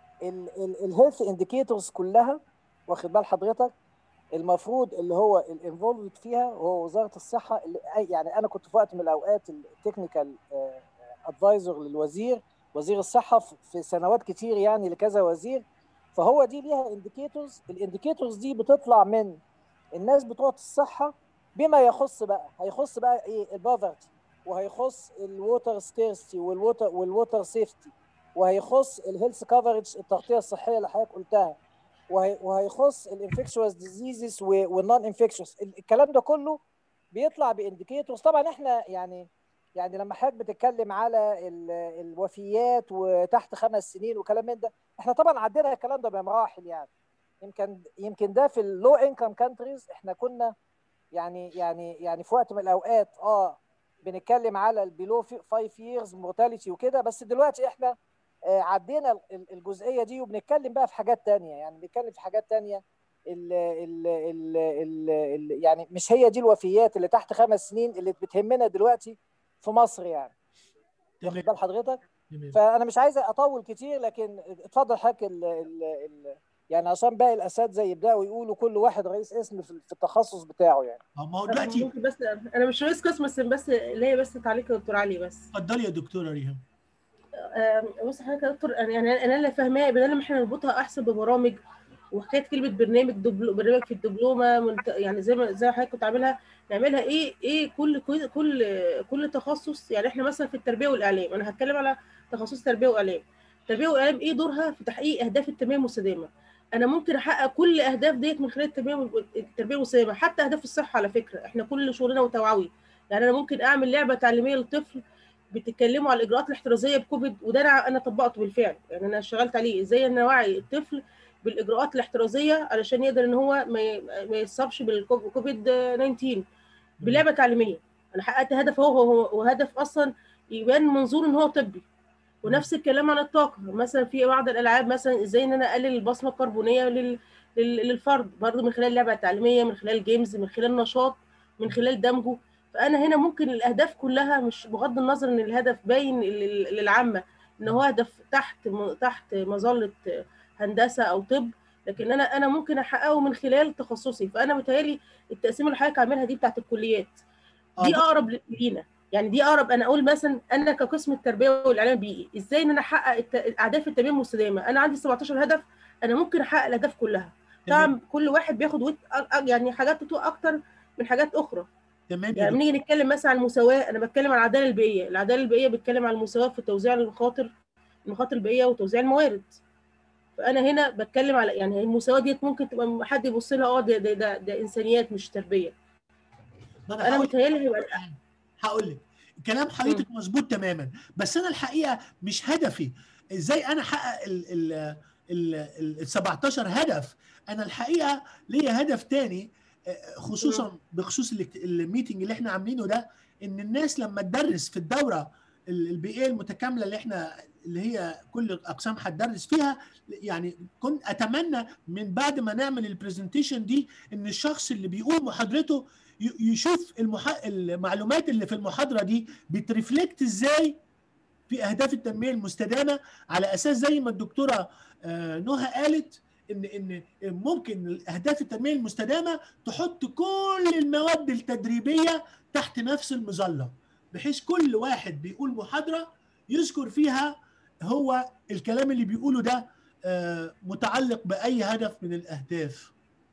الهيلث انديكيتورز كلها واخد بال حضرتك المفروض اللي هو الانفولفد فيها هو وزاره الصحه اللي أي- يعني انا كنت في وقت من الاوقات التكنيكال ادفايزر للوزير وزير الصحه في- في سنوات كتير يعني لكذا وزير فهو دي ليها انديكيتورز الانديكيتورز دي بتطلع من الناس بتوع الصحه بما يخص بقى هيخص بقى ايه البافرتي وهيخص الووتر سكيرستي والووتر والووتر سيفتي وهيخص الهيلث كفرج التغطيه الصحيه اللي حضرتك قلتها وهي- وهيخص الانفكشوس ديزيزز والنون انفكشوس الكلام ده كله بيطلع بانديكيتورز طبعا احنا يعني يعني لما حضرتك بتتكلم على ال- الوفيات وتحت خمس سنين وكلام من ده احنا طبعا عدينا الكلام ده بمراحل يعني يمكن يمكن ده في اللو انكم كانتريز احنا كنا يعني يعني يعني في وقت من الاوقات اه بنتكلم على البيلو 5 years mortality وكده بس دلوقتي احنا آه، عدينا ال- ال- الجزئيه دي وبنتكلم بقى في حاجات تانية يعني بنتكلم في حاجات تانية ال ال ال ال ال يعني مش هي دي الوفيات اللي تحت خمس سنين اللي بتهمنا دلوقتي في مصر يعني واخد بال حضرتك تمام. فانا مش عايز اطول كتير لكن اتفضل حضرتك ال- ال- ال- يعني عشان باقي الاساتذه يبداوا يقولوا كل واحد رئيس اسم في في التخصص بتاعه يعني ما هو أنا دلوقتي ممكن بس انا مش رئيس قسم بس بس ليا بس تعليق يا دكتور علي بس اتفضلي يا دكتوره ريهام آم، بص حضرتك يا دكتور انا يعني انا اللي فاهماه بدل ما احنا نربطها احسن ببرامج وحكايه كلمه برنامج دبلو برنامج في الدبلومه من يعني زي ما زي ما حضرتك كنت عاملها نعملها ايه ايه كل كل كل كل تخصص يعني احنا مثلا في التربيه والاعلام انا هتكلم على تخصص تربيه واعلام التربيه والاعلام ايه دورها في تحقيق اهداف التنميه المستدامه انا ممكن احقق كل الاهداف ديت من خلال التربيه التربيه المستدامه حتى اهداف الصحه على فكره احنا كل شغلنا توعوي يعني انا ممكن اعمل لعبه تعليميه للطفل بتتكلموا على الاجراءات الاحترازيه بكوفيد وده انا انا طبقته بالفعل يعني انا اشتغلت عليه ازاي ان اوعي الطفل بالاجراءات الاحترازيه علشان يقدر ان هو ما ي- ما يصابش بالكوفيد 19 بلعبه تعليميه انا حققت هدف هو هو وهدف اصلا يبان منظور ان هو طبي ونفس الكلام عن الطاقه مثلا في بعض الالعاب مثلا ازاي ان انا اقلل البصمه الكربونيه لل... لل... للفرد برضه من خلال لعبه تعليميه من خلال جيمز من خلال نشاط من خلال دمجه فانا هنا ممكن الاهداف كلها مش بغض النظر ان الهدف باين لل- للعامه ان هو هدف تحت م- تحت مظله هندسه او طب لكن انا انا ممكن احققه من خلال تخصصي فانا متهيألي التقسيمه اللي حضرتك عاملها دي بتاعت الكليات دي آه. اقرب لينا يعني دي اقرب انا اقول مثلا انا كقسم التربيه والاعلام البيئي ازاي ان انا احقق الت- اهداف التنميه المستدامه انا عندي 17 هدف انا ممكن احقق الاهداف كلها طبعا كل واحد بياخد وقت أ- أ- يعني حاجات بتبقى اكتر من حاجات اخرى تمام يا يعني دكتور. بنيجي نتكلم مثلا عن المساواه انا بتكلم عن العداله البيئيه العداله البيئيه بتتكلم عن المساواه في توزيع المخاطر المخاطر البيئيه وتوزيع الموارد فانا هنا بتكلم على يعني المساواه ديت ممكن تبقى حد يبص لها اه ده ده ده, ده انسانيات مش تربيه ما انا انا هقول متهيألي هيبقى هقول لك كلام حضرتك مظبوط تماما بس انا الحقيقه مش هدفي ازاي انا احقق ال ال ال ال 17 هدف انا الحقيقه ليا هدف تاني آه، خصوصا بخصوص الاجت- الميتنج اللي احنا عاملينه ده ان الناس لما تدرس في الدوره ال- البيئيه المتكامله اللي احنا اللي هي كل الاقسام هتدرس فيها يعني كنت اتمنى من بعد ما نعمل البرزنتيشن دي ان الشخص اللي بيقول محاضرته ي- يشوف المح... المعلومات اللي في المحاضره دي بترفلكت ازاي في اهداف التنميه المستدامه على اساس زي ما الدكتوره آه، نهى قالت ان ان ممكن اهداف التنميه المستدامه تحط كل المواد التدريبيه تحت نفس المظله بحيث كل واحد بيقول محاضره يذكر فيها هو الكلام اللي بيقوله ده آه، متعلق باي هدف من الاهداف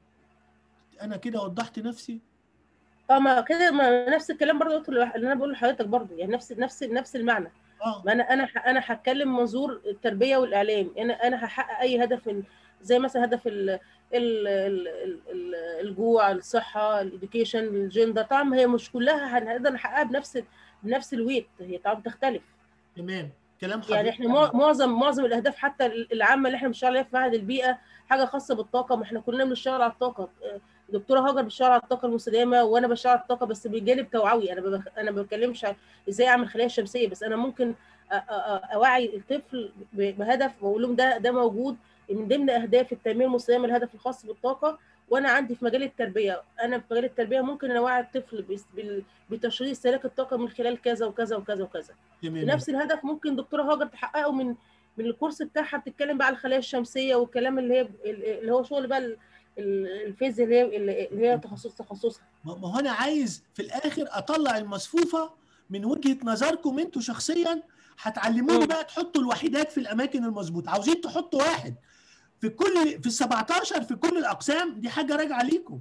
انا كده وضحت نفسي اه ما كده ما نفس الكلام برضه يا دكتور اللي انا بقوله لحضرتك برضه يعني نفس نفس نفس المعنى اه ما انا انا ح- انا هتكلم منظور التربيه والاعلام انا انا هحقق اي هدف من زي مثلا هدف ال ال ال ال ال الجوع الصحه الاديوكيشن الجندر طبعا هي مش كلها هنقدر نحققها بنفس بنفس الويت هي طبعا بتختلف تمام كلام حضرتك يعني احنا مع- معظم معظم الاهداف حتى العامه اللي احنا بنشتغل عليها في معهد البيئه حاجه خاصه بالطاقه ما احنا كلنا بنشتغل على الطاقه آه، دكتوره هاجر بتشتغل على الطاقه المستدامه وانا بشتغل على الطاقه بس بجانب توعوي انا ببخ... انا ما بتكلمش عن ازاي اعمل خلايا شمسيه بس انا ممكن أ- أ- أ- اوعي الطفل ب- بهدف واقول لهم ده ده موجود من ضمن اهداف التنميه المستدامه الهدف الخاص بالطاقه وانا عندي في مجال التربيه انا في مجال التربيه ممكن أنا اوعي الطفل بس- بال- بتشغيل استهلاك الطاقه من خلال كذا وكذا وكذا وكذا تمام نفس الهدف ممكن دكتوره هاجر تحققه من من الكورس بتاعها بتتكلم بقى على الخلايا الشمسيه والكلام اللي هي اللي هو شغل بقى ال- ال- الفيزياء اللي هي اللي هي تخصص تخصصها ما ما هو انا عايز في الاخر اطلع المصفوفه من وجهه نظركم انتوا شخصيا هتعلموني بقى تحطوا الوحيدات في الاماكن المظبوطه عاوزين تحطوا واحد في كل في ال 17 في كل الاقسام دي حاجه راجعه ليكم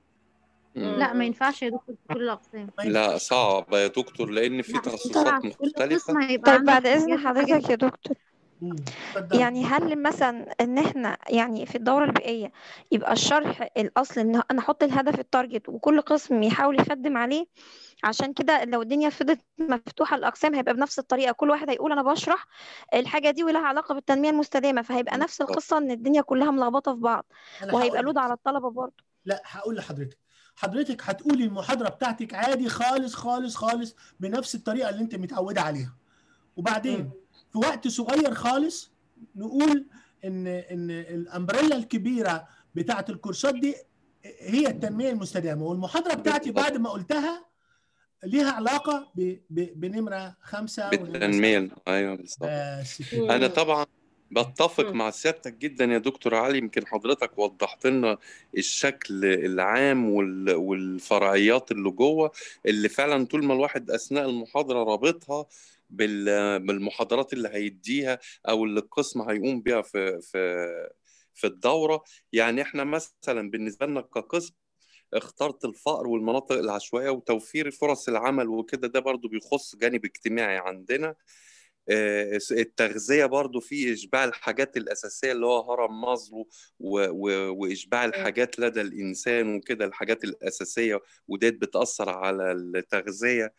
لا ما ينفعش يا دكتور في كل الأقسام لا صعب يا دكتور لان في طبعا تخصصات كل مختلفه قسم هيبقى طيب عنده بعد إذن حاجات وحاجات حضرتك يا دكتور اتفضل يعني هل مثلا ان احنا يعني في الدورة البيئية يبقى الشرح الاصل ان انا احط الهدف التارجت وكل قسم يحاول يخدم عليه عشان كده لو الدنيا فضلت مفتوحة الاقسام هيبقى بنفس الطريقة كل واحد هيقول انا بشرح الحاجة دي ولها علاقة بالتنمية المستدامة فهيبقى نفس القصة ان الدنيا كلها ملخبطة في بعض أنا وهيبقى هقول لود على الطلبة برضه لا هقول لحضرتك حضرتك هتقولي المحاضره بتاعتك عادي خالص خالص خالص بنفس الطريقه اللي انت متعوده عليها وبعدين في وقت صغير خالص نقول ان ان الامبريلا الكبيره بتاعت الكورسات دي هي التنميه المستدامه والمحاضره بتاعتي بعد ما قلتها ليها علاقه ب- ب- بنمره خمسه ونمرة بالتنميه ايوه بالظبط بس كده. انا طبعا بتفق مم. مع سيادتك جدا يا دكتور علي يمكن حضرتك وضحت لنا الشكل العام وال- والفرعيات اللي جوه اللي فعلا طول ما الواحد اثناء المحاضره رابطها بال- بالمحاضرات اللي هيديها او اللي القسم هيقوم بيها في في في الدوره يعني احنا مثلا بالنسبه لنا كقسم اخترت الفقر والمناطق العشوائيه وتوفير فرص العمل وكده ده برضو بيخص جانب اجتماعي عندنا آه، التغذية برضو في إشباع الحاجات الأساسية اللي هو هرم مازلو و- و- وإشباع الحاجات لدى الإنسان وكده الحاجات الأساسية وديت بتأثر على التغذية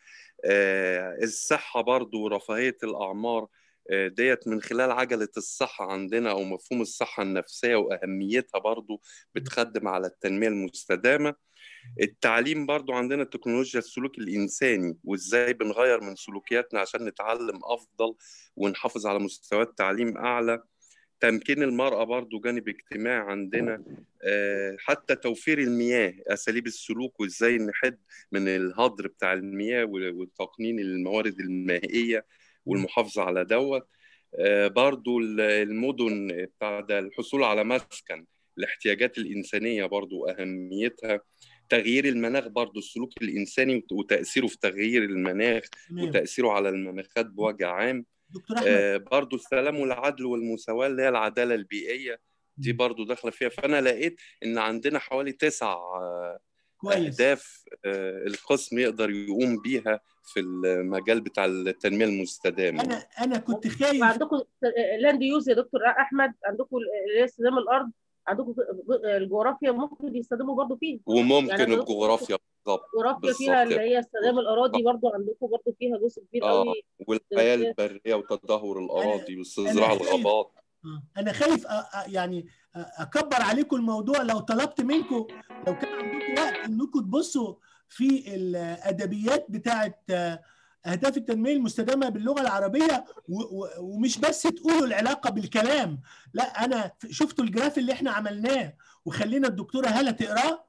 آه، الصحة برضو ورفاهية الأعمار آه، ديت من خلال عجلة الصحة عندنا أو مفهوم الصحة النفسية وأهميتها برضو بتخدم على التنمية المستدامة التعليم برضو عندنا التكنولوجيا السلوك الإنساني وإزاي بنغير من سلوكياتنا عشان نتعلم أفضل ونحافظ على مستويات تعليم أعلى تمكين المرأة برضو جانب اجتماعي عندنا آه، حتى توفير المياه أساليب السلوك وإزاي نحد من الهدر بتاع المياه وتقنين الموارد المائية والمحافظة على دوت آه، برضو المدن بتاع ده الحصول على مسكن الاحتياجات الإنسانية برضو أهميتها تغيير المناخ برضو السلوك الإنساني وتأثيره في تغيير المناخ تمام وتأثيره على المناخات بوجه عام دكتور احمد آه، برضو السلام والعدل والمساواة اللي هي العدالة البيئية دي برضو داخلة فيها فأنا لقيت إن عندنا حوالي تسع آه، كويس أهداف آه، القسم يقدر يقوم بيها في المجال بتاع التنمية المستدامة انا انا كنت خايف وعندكم لاند يوز يا دكتور احمد عندكم اللي هي استخدام الارض عندكم الجغرافيا ممكن يستخدموا برضو فيه وممكن يعني عندكم الجغرافيا بالظبط الجغرافيا فيها بالظبط اللي هي استخدام الاراضي برضو عندكم برضو فيها جزء كبير اه قوي والحياة البرية وتدهور الأراضي انا واستزراع خايف الغابات آه، انا خايف أ- أ- يعني أ- اكبر عليكم الموضوع لو طلبت منكم لو كان عندكم وقت انكم تبصوا في الادبيات بتاعه آه، اهداف التنميه المستدامه باللغه العربيه و- و- ومش بس تقولوا العلاقه بالكلام لا انا شفتوا الجراف اللي احنا عملناه وخلينا الدكتوره هاله تقراه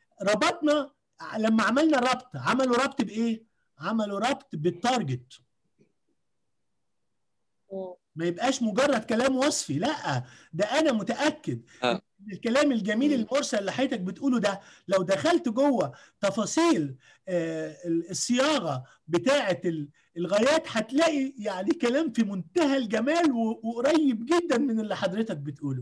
ربطنا لما عملنا الربط عملوا ربط بايه عملوا ربط بالتارجت ما يبقاش مجرد كلام وصفي لا ده انا متاكد آه. إن الكلام الجميل المرسل اللي حضرتك بتقوله ده لو دخلت جوه تفاصيل آه، الصياغه بتاعه ال- الغايات هتلاقي يعني كلام في منتهى الجمال و- وقريب جدا من اللي حضرتك بتقوله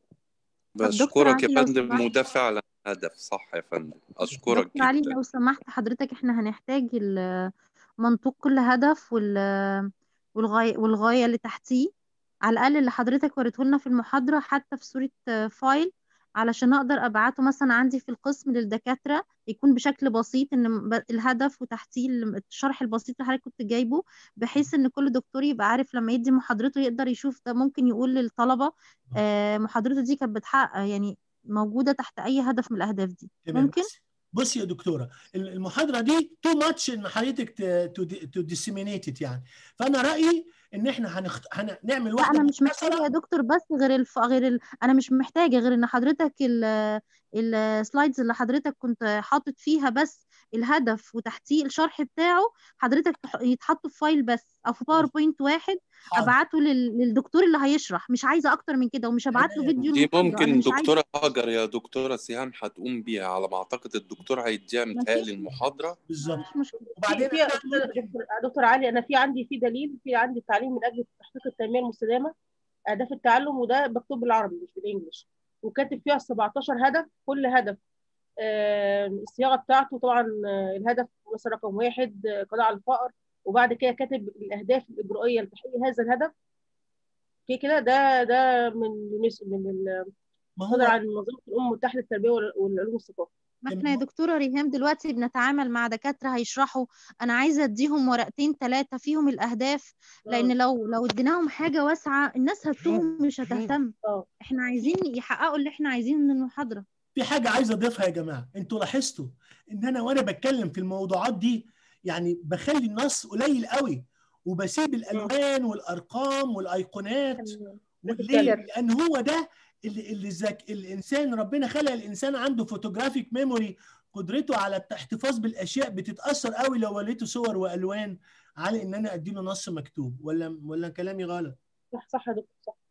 طب دكتور بشكرك يا علي لو فندم سمحت وده فعلا هدف صح يا فندم أشكرك دكتور علي جدا لو سمحت حضرتك احنا هنحتاج ال- منطوق كل هدف وال- والغاية والغاية اللي تحتيه على الأقل اللي حضرتك وريته لنا في المحاضرة حتى في صورة آه، فايل علشان أقدر أبعته مثلا عندي في القسم للدكاترة يكون بشكل بسيط إن ب- الهدف وتحتيه الشرح البسيط اللي حضرتك كنت جايبه بحيث إن كل دكتور يبقى عارف لما يدي محاضرته يقدر يشوف ده ممكن يقول للطلبة آه، محاضرته دي كانت بتحقق يعني موجودة تحت أي هدف من الأهداف دي تمام ممكن؟ بص بص يا دكتوره المحاضره دي تو ماتش ان حضرتك تو ديسيمينيت يعني فانا رايي ان احنا هنخت... هنعمل لا واحده انا مش محتاجه مختصره يا دكتور بس غير الف... غير ال... انا مش محتاجه غير ان حضرتك ال... السلايدز اللي حضرتك كنت حاطط فيها بس الهدف وتحتيه الشرح بتاعه حضرتك تح- يتحط في فايل بس او في باوربوينت واحد حاضر ابعته لل... للدكتور اللي هيشرح مش عايزه اكتر من كده ومش هبعت له تمام فيديو دي المحاضره انا ممكن مش عايزه دكتورة هاجر يا دكتورة سيهام هتقوم بيها على ما أعتقد الدكتور هيديها متهيألي مفيش المحاضرة بالظبط مفيش مشكله في وبعدين في انا دكتور دكتور علي انا في عندي في دليل في عندي التعليم من اجل تحقيق التنميه المستدامه اهداف التعلم وده مكتوب بالعربي مش بالانجلش وكاتب فيها 17 هدف كل هدف آه، الصياغه بتاعته طبعا آه، الهدف مثلا رقم واحد آه، قضاء على الفقر وبعد كده كاتب الاهداف الاجرائيه لتحقيق هذا الهدف كده كده ده ده من يونس- من ال- ما صدر هو عن منظمه الامم المتحده للتربيه وال- والعلوم والثقافه ما احنا يا تمام دكتورة ريهام دلوقتي بنتعامل مع دكاترة هيشرحوا انا عايزة اديهم ورقتين ثلاثة فيهم الاهداف لان اه لو لو اديناهم حاجة واسعة الناس هتتوه مش هتهتم اه احنا عايزين يحققوا اللي احنا عايزينه من المحاضرة في حاجه عايز اضيفها يا جماعه انتوا لاحظتوا ان انا وانا بتكلم في الموضوعات دي يعني بخلي النص قليل قوي وبسيب مم. الالوان والارقام والايقونات عشان ليه؟ تفتكر لان هو ده اللي اللي ذاك الانسان ربنا خلق الانسان عنده فوتوجرافيك ميموري قدرته على الاحتفاظ بالاشياء بتتاثر قوي لو وليته صور والوان على ان انا اديله نص مكتوب ولا ولا كلامي غلط صح صح يا دكتور صح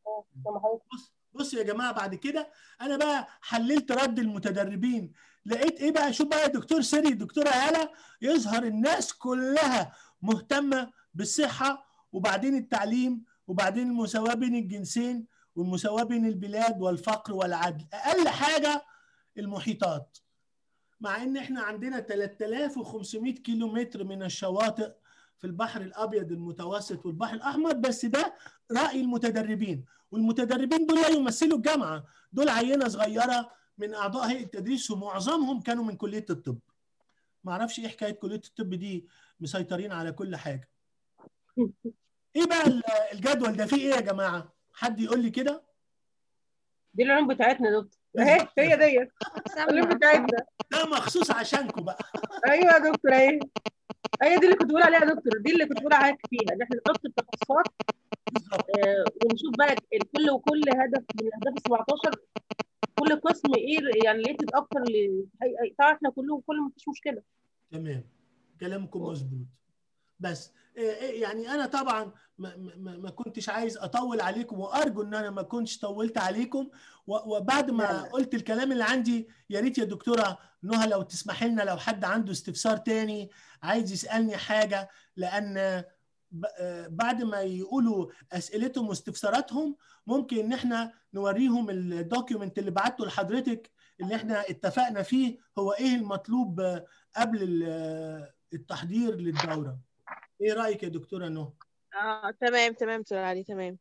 بص بص يا جماعه بعد كده انا بقى حللت رد المتدربين لقيت ايه بقى شوف بقى يا دكتور سري دكتوره هاله يظهر الناس كلها مهتمه بالصحه وبعدين التعليم وبعدين المساواه بين الجنسين والمساواه بين البلاد والفقر والعدل اقل حاجه المحيطات مع ان احنا عندنا 3500 كيلو متر من الشواطئ في البحر الابيض المتوسط والبحر الاحمر بس ده راي المتدربين والمتدربين دول لا يمثلوا الجامعه دول عينه صغيره من اعضاء هيئه التدريس ومعظمهم كانوا من كليه الطب ما اعرفش ايه حكايه كليه الطب دي مسيطرين على كل حاجه ايه بقى ال- الجدول ده فيه ايه يا جماعه حد يقول لي كده دي العلوم بتاعتنا يا دكتور اهي هي ديت العلوم بتاعتنا ده مخصوص عشانكم بقى ايوه يا دكتور اهي هي دي اللي كنت بقول عليها يا دكتور دي اللي كنت بقول عليها فيها ان احنا نحط التخصصات آه ونشوف بقى الكل وكل هدف من الاهداف ال 17 كل قسم ايه يعني ريليتد اكتر ل طبعا احنا كلهم كل مفيش مشكله تمام كلامكم مظبوط بس إيه إيه يعني انا طبعا ما, ما, ما كنتش عايز اطول عليكم وارجو ان انا ما كنتش طولت عليكم و- وبعد ما قلت الكلام اللي عندي يا ريت يا دكتوره نهى لو تسمح لنا لو حد عنده استفسار تاني عايز يسالني حاجه لان ب- آه، بعد ما يقولوا اسئلتهم واستفساراتهم ممكن ان احنا نوريهم الدوكيومنت اللي بعته لحضرتك اللي احنا اتفقنا فيه هو ايه المطلوب آه، قبل ال- آه، التحضير للدوره ايه رايك يا دكتوره نهى اه تمام تمام دكتور علي تمام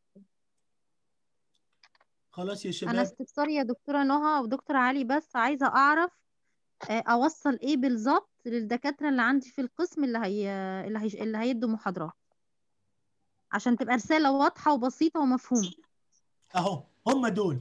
خلاص يا انا شباب استفساري يا دكتوره نهى ودكتور علي بس عايزه اعرف آه، اوصل ايه بالظبط للدكاتره اللي عندي في القسم اللي هي اللي هي اللي هيدوا محاضرات عشان تبقى رساله واضحه وبسيطه ومفهومه اهو هم دول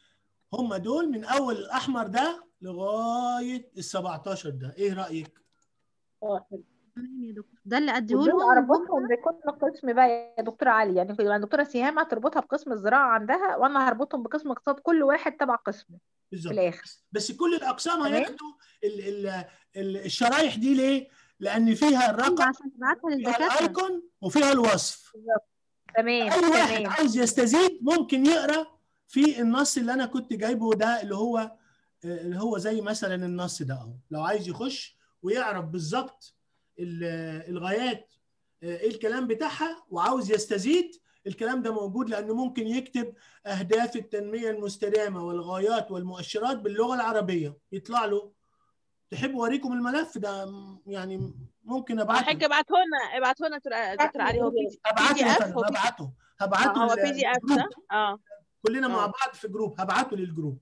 هم دول من اول الاحمر ده لغايه ال 17 ده ايه رايك اه حلو تمام يا دكتور ده اللي اديه ودول لهم اربطهم بكل قسم بقى يا دكتوره علي يعني يعني الدكتوره سهام هتربطها بقسم الزراعه عندها وانا هربطهم بقسم اقتصاد كل واحد تبع قسمه في بالظبط الاخر بس كل الاقسام تمام هياخدوا ال ال ال الشرايح دي ليه؟ لان فيها ايوه الرقم عشان تبعتها فيها للدكاتره الايكون وفيها الوصف تمام اي واحد تمام عاوز يستزيد ممكن يقرا في النص اللي انا كنت جايبه ده اللي هو اللي هو زي مثلا النص ده اهو لو عايز يخش ويعرف بالظبط ال- الغايات ايه الكلام بتاعها وعاوز يستزيد الكلام ده موجود لانه ممكن يكتب اهداف التنميه المستدامه والغايات والمؤشرات باللغه العربيه يطلع له تحب اوريكم الملف ده م- يعني ممكن اه ابعته حاج ابعته لنا ابعته لنا دكتور دكتور علي هو بي بي هبعته دي يا اف فندم هو بي هبعته اه هبعته هو بي دي اف للجروب صح؟ اه كلنا مع اه بعض في جروب هبعته للجروب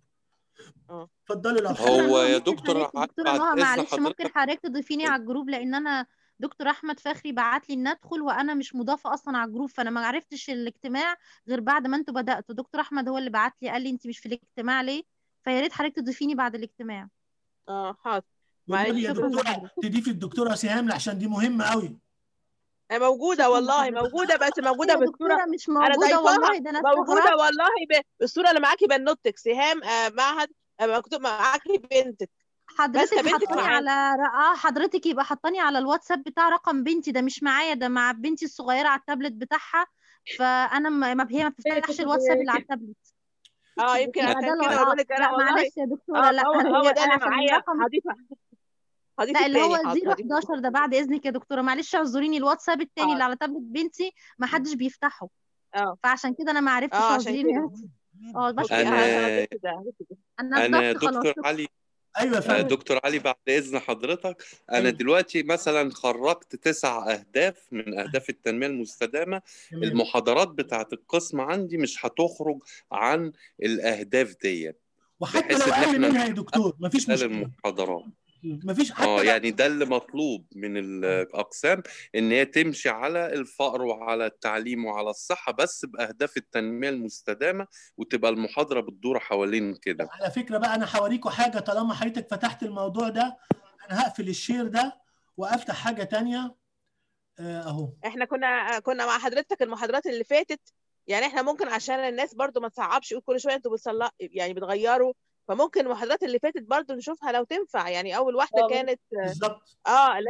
اه اتفضلوا لو دكتوره هو نهى يا ممكن دكتور حضرتك علي دكتوره بعد نهى اذن معلش ممكن حضرتك حضرتك تضيفيني على الجروب لان انا دكتور احمد فخري بعت لي ان ادخل وانا مش مضافه اصلا على الجروب فانا ما عرفتش الاجتماع غير بعد ما انتوا بداتوا دكتور احمد هو اللي بعت لي قال لي انت مش في الاجتماع ليه فيا ريت حضرتك تضيفيني بعد الاجتماع اه حاضر والنبي معلش يا شكرا دكتوره لحضرتك تضيفي الدكتوره سهام عشان دي مهمه قوي أنا موجودة شكرا والله لحضرتك موجودة بس موجودة يا بالصورة دكتوره مش أنا موجوده ضايفاها والله ده انا موجودة استغربت والله ب... بالصورة اللي معاكي بنوتك سهام آه معهد آه مكتوب معاكي بنتك ماسكة حضرتك بنتك حطاني معاكي على اه حضرتك يبقى حطاني على الواتساب بتاع رقم بنتي ده مش معايا ده مع بنتي الصغيره على التابلت بتاعها فانا ما ما- هي ما بتفتحش الواتساب اللي على التابلت اه يمكن يبقى عشان ده كده الو... بقول اه لك أنا لا والله معلش يا دكتوره اه لا هو هي هو ده اللي عشان معايا الرقم هضيفها هضيف لا اللي هو التاني حاضر هضيف 011 ده بعد اذنك يا دكتوره معلش اعذريني الواتساب التاني اللي حاضر على تابلت بنتي ما حدش بيفتحه اه فعشان كده انا ما عرفتش اه عشان اعذريني كده اه بشكر اوكي حضرتك انا انا هضيف ده هضيف ده انا انا ضفت خلاص دكتور شكرا علي ايوه يا آه، فندم دكتور علي بعد إذن حضرتك أنا ايوه دلوقتي مثلا خرجت تسع أهداف من أهداف التنمية المستدامة تمام المحاضرات بتاعت القسم عندي مش هتخرج عن الأهداف دي وحتى بحيث لو إن اقل إحنا منها يا دكتور مفيش خلال مشكله المحاضرات مفيش اه حتى لو يعني ده اللي مطلوب من الأقسام إن هي تمشي على الفقر وعلى التعليم وعلى الصحة بس بأهداف التنمية المستدامة وتبقى المحاضرة بتدور حوالين كده على فكره بقى انا هوريكم حاجه طالما حضرتك فتحت الموضوع ده انا هقفل الشير ده وافتح حاجه تانية آه، اهو احنا كنا كنا مع حضرتك المحاضرات اللي فاتت يعني احنا ممكن عشان الناس برضو ما تصعبش يقول كل شويه انتوا بتصلح يعني بتغيروا فممكن المحاضرات اللي فاتت برضو نشوفها لو تنفع يعني اول واحده اه كانت بالظبط اه اللي هي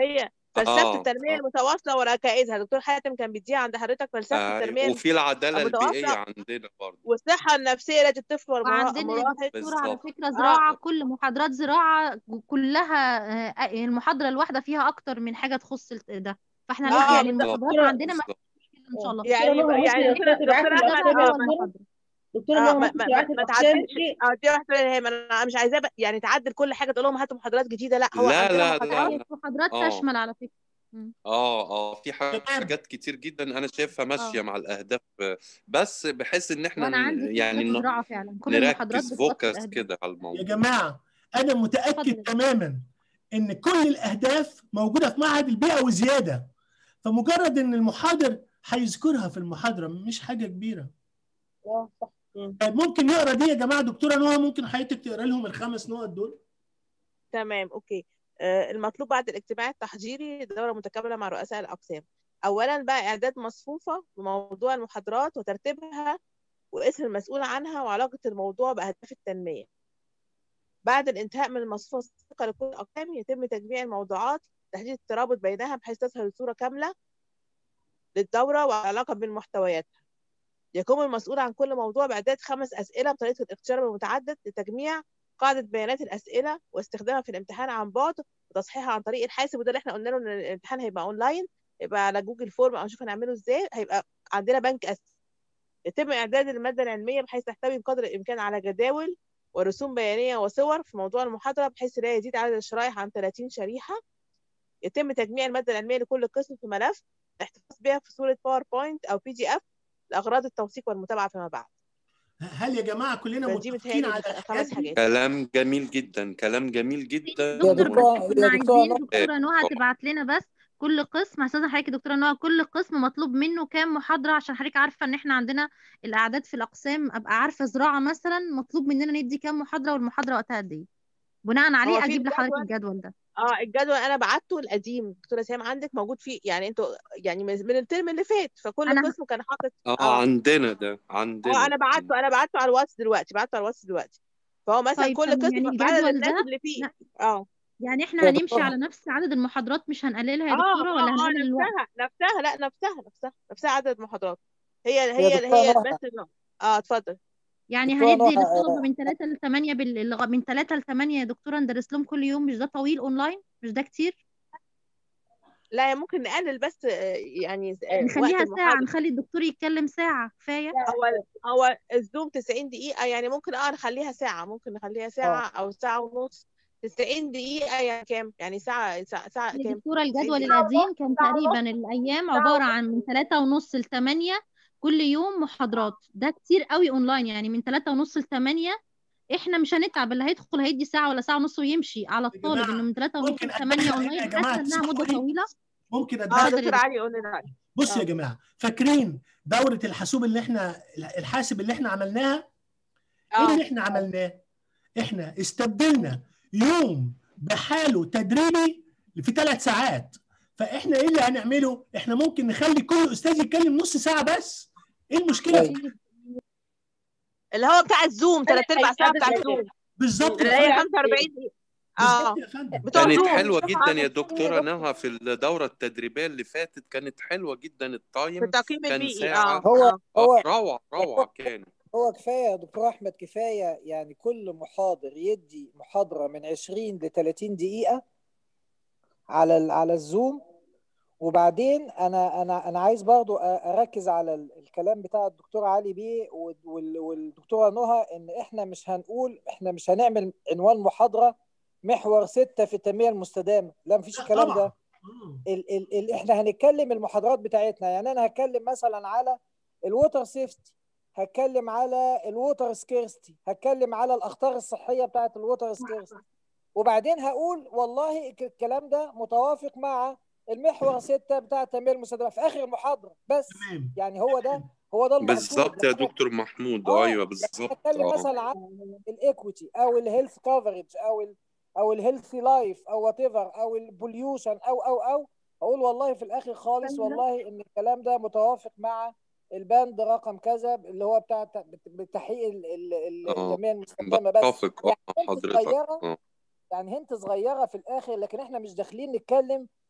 فلسفه اه التنميه اه المتواصله وركائزها دكتور حاتم كان بيديها عند حضرتك فلسفه آه، التنميه وفي العدالة البيئية المتواصله عندنا برضه والصحه النفسيه لدى الطفل وعندنا يا والمراهق دكتورة على بالظبط فكرة زراعة اه كل محاضرات زراعة كلها آه، المحاضرة الواحدة فيها أكتر من حاجة تخص الت- ده فاحنا لا اه يعني بالظبط بالظبط المحاضرات عندنا ما بالظبط فيش مشكلة إن شاء الله يعني دكتورة نهى يعني ممكن دكتوره دكتورة دكتوره تبعت لي ده احمد بقى الأقسام يا أول ما دكتورة محاضرة دكتورة اه نهى ما ممكن ما تبعت ما, لي ما الأقسام تعدلش دي اه دي واحده هي ما انا مش عايزاه بقى- يعني تعدل كل حاجه تقول لهم هاتوا محاضرات جديده لا هو لا عندنا لا محاضرات لا اه لا محاضرات اه تشمل على فكرة مم. اه اه في تمام حاجات كتير جدا انا شايفها ماشية اه مع الأهداف آه، بس بحيث إن احنا وأنا ن- عندي في يعني قسم ن- زراعة فعلا كل المحاضرات نركز بتغطي فوكس الأهداف كده على يا الموضوع جماعه انا متاكد اتفضل يا دكتور تماما ان كل الاهداف موجوده في معهد البيئه وزياده فمجرد ان المحاضر هيذكرها في المحاضره مش حاجه كبيره اه صح مم. طيب ممكن نقرا دي يا جماعه دكتوره نهى ممكن حضرتك تقرا لهم الخمس نقط دول تمام اوكي آه المطلوب بعد الاجتماع التحضيري دوره متكامله مع رؤساء الاقسام اولا بقى اعداد مصفوفه بموضوع المحاضرات وترتيبها واسم المسؤول عنها وعلاقه الموضوع باهداف التنميه بعد الانتهاء من المصفوفه السابقه لكل الاقسام يتم تجميع الموضوعات تحديد الترابط بينها بحيث تظهر الصوره كامله للدوره وعلاقه بين محتوياتها يقوم المسؤول عن كل موضوع بإعداد خمس أسئلة بطريقة الاختيار المتعدد لتجميع قاعدة بيانات الأسئلة واستخدامها في الامتحان عن بعد وتصحيحها عن طريق الحاسب وده اللي احنا قلنا له إن الامتحان هيبقى أونلاين يبقى على جوجل فورم أو نشوف هنعمله إزاي هيبقى عندنا بنك أسئلة يتم إعداد المادة العلمية بحيث تحتوي بقدر الإمكان على جداول ورسوم بيانية وصور في موضوع المحاضرة بحيث لا يزيد عدد الشرائح عن 30 شريحة يتم تجميع المادة العلمية لكل قسم في ملف الاحتفاظ بها في صورة باوربوينت أو بي دي إف لأغراض التوثيق والمتابعة فيما بعد هل يا جماعه كلنا فدي متفقين متهيألي على خمس الحاجات دي حاجات كلام جميل جدا كلام جميل جدا يا دكتور دكتورة بس كنا يا دكتورة عايزين نهى دكتورة نهى تبعت لنا بس كل قسم هستاذن حضرتك يا دكتورة نهى كل قسم مطلوب منه كام محاضرة عشان حضرتك عارفة ان احنا عندنا الأعداد في الأقسام أبقى عارفة زراعة مثلا مطلوب مننا ندي كام محاضرة والمحاضرة وقتها قد ايه بناء هو عليه في أجيب لحضرتك الجدول الجدول ده اه الجدول انا بعته القديم دكتوره سام عندك موجود فيه يعني انتوا يعني من من الترم اللي فات فكل أنا قسم كان حاطط اه اه عندنا ده اه عندنا انا بعته انا بعته على الواتس دلوقتي بعته على الواتس دلوقتي فهو مثلا طيب كل تمام قسم يعني بعدد الجدول الناس ده اللي فيه لا اه يعني احنا يا هنمشي دكتورة على نفس عدد المحاضرات مش هنقللها يا اه دكتورة اه ولا اه هنقلل الوقت نفسها نفسها لا نفسها نفسها نفسها عدد المحاضرات هي يا هي دكتورة هي نهى بس النوع. اه اتفضل يعني دكتورة هندي نهى للطلبة من 3 ل 8 بال... لغ- من 3 ل 8 يا دكتورة ندرس لهم كل يوم مش ده طويل اونلاين مش ده كتير لا ممكن نقلل بس آه، يعني آه، وقت نخليها ساعة المحاضرة نخلي الدكتور يتكلم ساعة كفاية هو هو الزوم 90 دقيقة يعني ممكن اه نخليها ساعة ممكن نخليها اه ساعة أو ساعة ونص 90 دقيقة يعني كام؟ يعني ساعة ساعة, ساعة يا كام؟ دكتورة 90 الجدول دقيقة القديم كان ساعة ونص تقريبا الأيام ساعة عبارة ونص عن من 3 ونص ل 8 كل يوم محاضرات ده كتير قوي اونلاين يعني من 3 ونص ل 8 احنا مش هنتعب اللي هيدخل هيدي ساعة ولا ساعة ونص ويمشي على يا الطالب انه جماعه من 3 ونص ممكن ل 8 اتدخل هنا اونلاين يا جماعه حاسة انها تسمحوا مدة لي طويلة ممكن اه اتدخل اتفضل يا دكتور دكتور علي قول لنا رأيك بص يا اه جماعه فاكرين دوره الحاسوب اللي احنا الحاسب اللي احنا عملناها ايه اللي اه احنا عملناه احنا استبدلنا يوم بحاله تدريبي في ثلاث ساعات فاحنا ايه اللي هنعمله احنا ممكن نخلي كل استاذ يتكلم نص ساعه بس ايه المشكله في ايوه كده اللي هو بتاع الزوم ثلاث ارباع ساعة عدد بتاع قليل الزوم بالظبط اللي يا هي فندم 45 دقيقة بالظبط اه يا فندم بتوع كانت زوم حلوة جدا يا اه دكتورة نهى في الدورة التدريبية اللي فاتت كانت حلوة جدا في التايم التقييم كان البيئي اه ساعة هو اه اه هو روعة روعة كان هو كفايه يا دكتور احمد كفايه يعني كل محاضر يدي محاضره من 20 ل 30 دقيقه على ال- على الزوم وبعدين انا انا انا عايز برضو أ- اركز على ال- الكلام بتاع الدكتور علي بيه وال- وال- والدكتوره نهى ان احنا مش هنقول احنا مش هنعمل عنوان محاضره محور ستة في التنميه المستدامه لا مفيش لا الكلام طبعا ده آه. ال ال ال احنا هنتكلم المحاضرات بتاعتنا يعني انا هتكلم مثلا على الووتر سيفتي هتكلم على الووتر سكيرستي هتكلم على الاخطار الصحيه بتاعت الووتر سكيرستي وبعدين هقول والله ك- الكلام ده متوافق مع المحور ستة بتاع التنميه المستدامه في اخر المحاضره بس تمام يعني هو ده هو ده المقصود بالظبط يا لكن دكتور محمود اه ايوه لكن بالظبط هتكلم اه مثلا عن الايكويتي او الهيلث كفرج او ال او الهيلثي لايف او وات ايفر او البوليوشن او او او اقول والله في الاخر خالص والله ان الكلام ده متوافق مع الباند رقم كذا اللي هو بتاع ت- بتحقيق ال- ال- ال- اه التنميه المستدامه بس بتفق اه يعني مع هنت حضرتك صغيره اه يعني هنت صغيره في الاخر لكن احنا مش داخلين نتكلم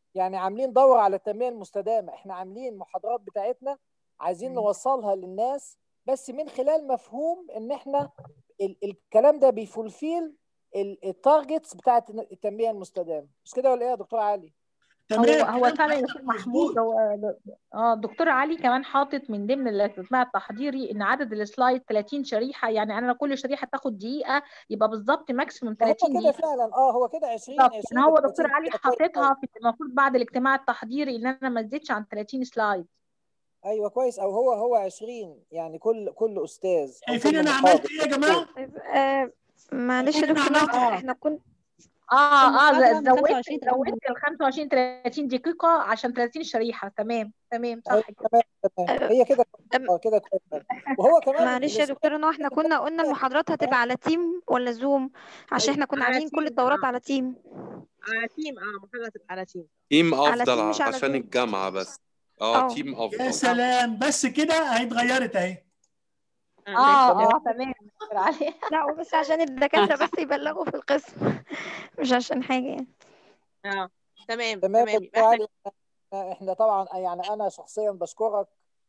يعني عاملين دوره على التنميه المستدامه احنا عاملين محاضرات بتاعتنا عايزين نوصلها للناس بس من خلال مفهوم ان احنا ال الكلام ده بيفولفيل التارجتس بتاعت التنميه المستدامه مش كده ولا ايه يا دكتور علي هو هو فعلا يا استاذ محمود هو اه الدكتور علي كمان حاطط من ضمن الاجتماع التحضيري ان عدد السلايد 30 شريحه يعني انا كل شريحه تاخد دقيقه يبقى بالظبط ماكسيموم هو 30 كده دقيقه فعلا اه هو كده 20 بالظبط 20 يعني هو ل دكتور 30 علي كده كويس حاططها قوي في المفروض بعد الاجتماع التحضيري ان انا ما ازيدش عن 30 سلايد ايوه كويس او هو هو 20 يعني كل كل استاذ او شايفين كل انا عملت محاضر ايه يا جماعه؟ طيب آه معلش يا شايفين انا دكتور عملت نوع ايه؟ احنا كنا اه اه المحاضرة ز- من زودت 25 30 زودت ال 25 30 دقيقه عشان 30 شريحه تمام تمام ايوه صح كده تمام تمام هي كده كويس اه كده كويس قوي. وهو كمان معلش يا السلايد دكتور نوع احنا كنا قلنا المحاضرات هتبقى على تيم ولا زوم عشان احنا كنا على عاملين كل تيم الدورات اه على تيم على تيم اه محاضرة تبقى على تيم تيم على افضل تيم مش على عشان زوم الجامعة بس اه اه تيم يا افضل سلام بس كده هي اتغيرت اهي اه اه ماشي اه تمام يا دكتور علي لا وبس عشان الدكاترة بس يبلغوا في القسم مش عشان حاجة يعني اه تمام تمام يا تمام دكتور يبقى احنا علي احنا طبعا يعني انا شخصيا بشكرك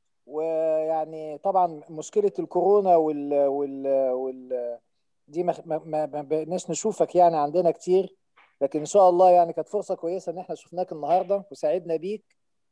ويعني طبعا مشكله الكورونا وال وال وال دي ما ما ما ما بقيناش نشوفك يعني عندنا كتير لكن ان شاء الله يعني كانت فرصه كويسه ان احنا شفناك النهارده وسعدنا بيك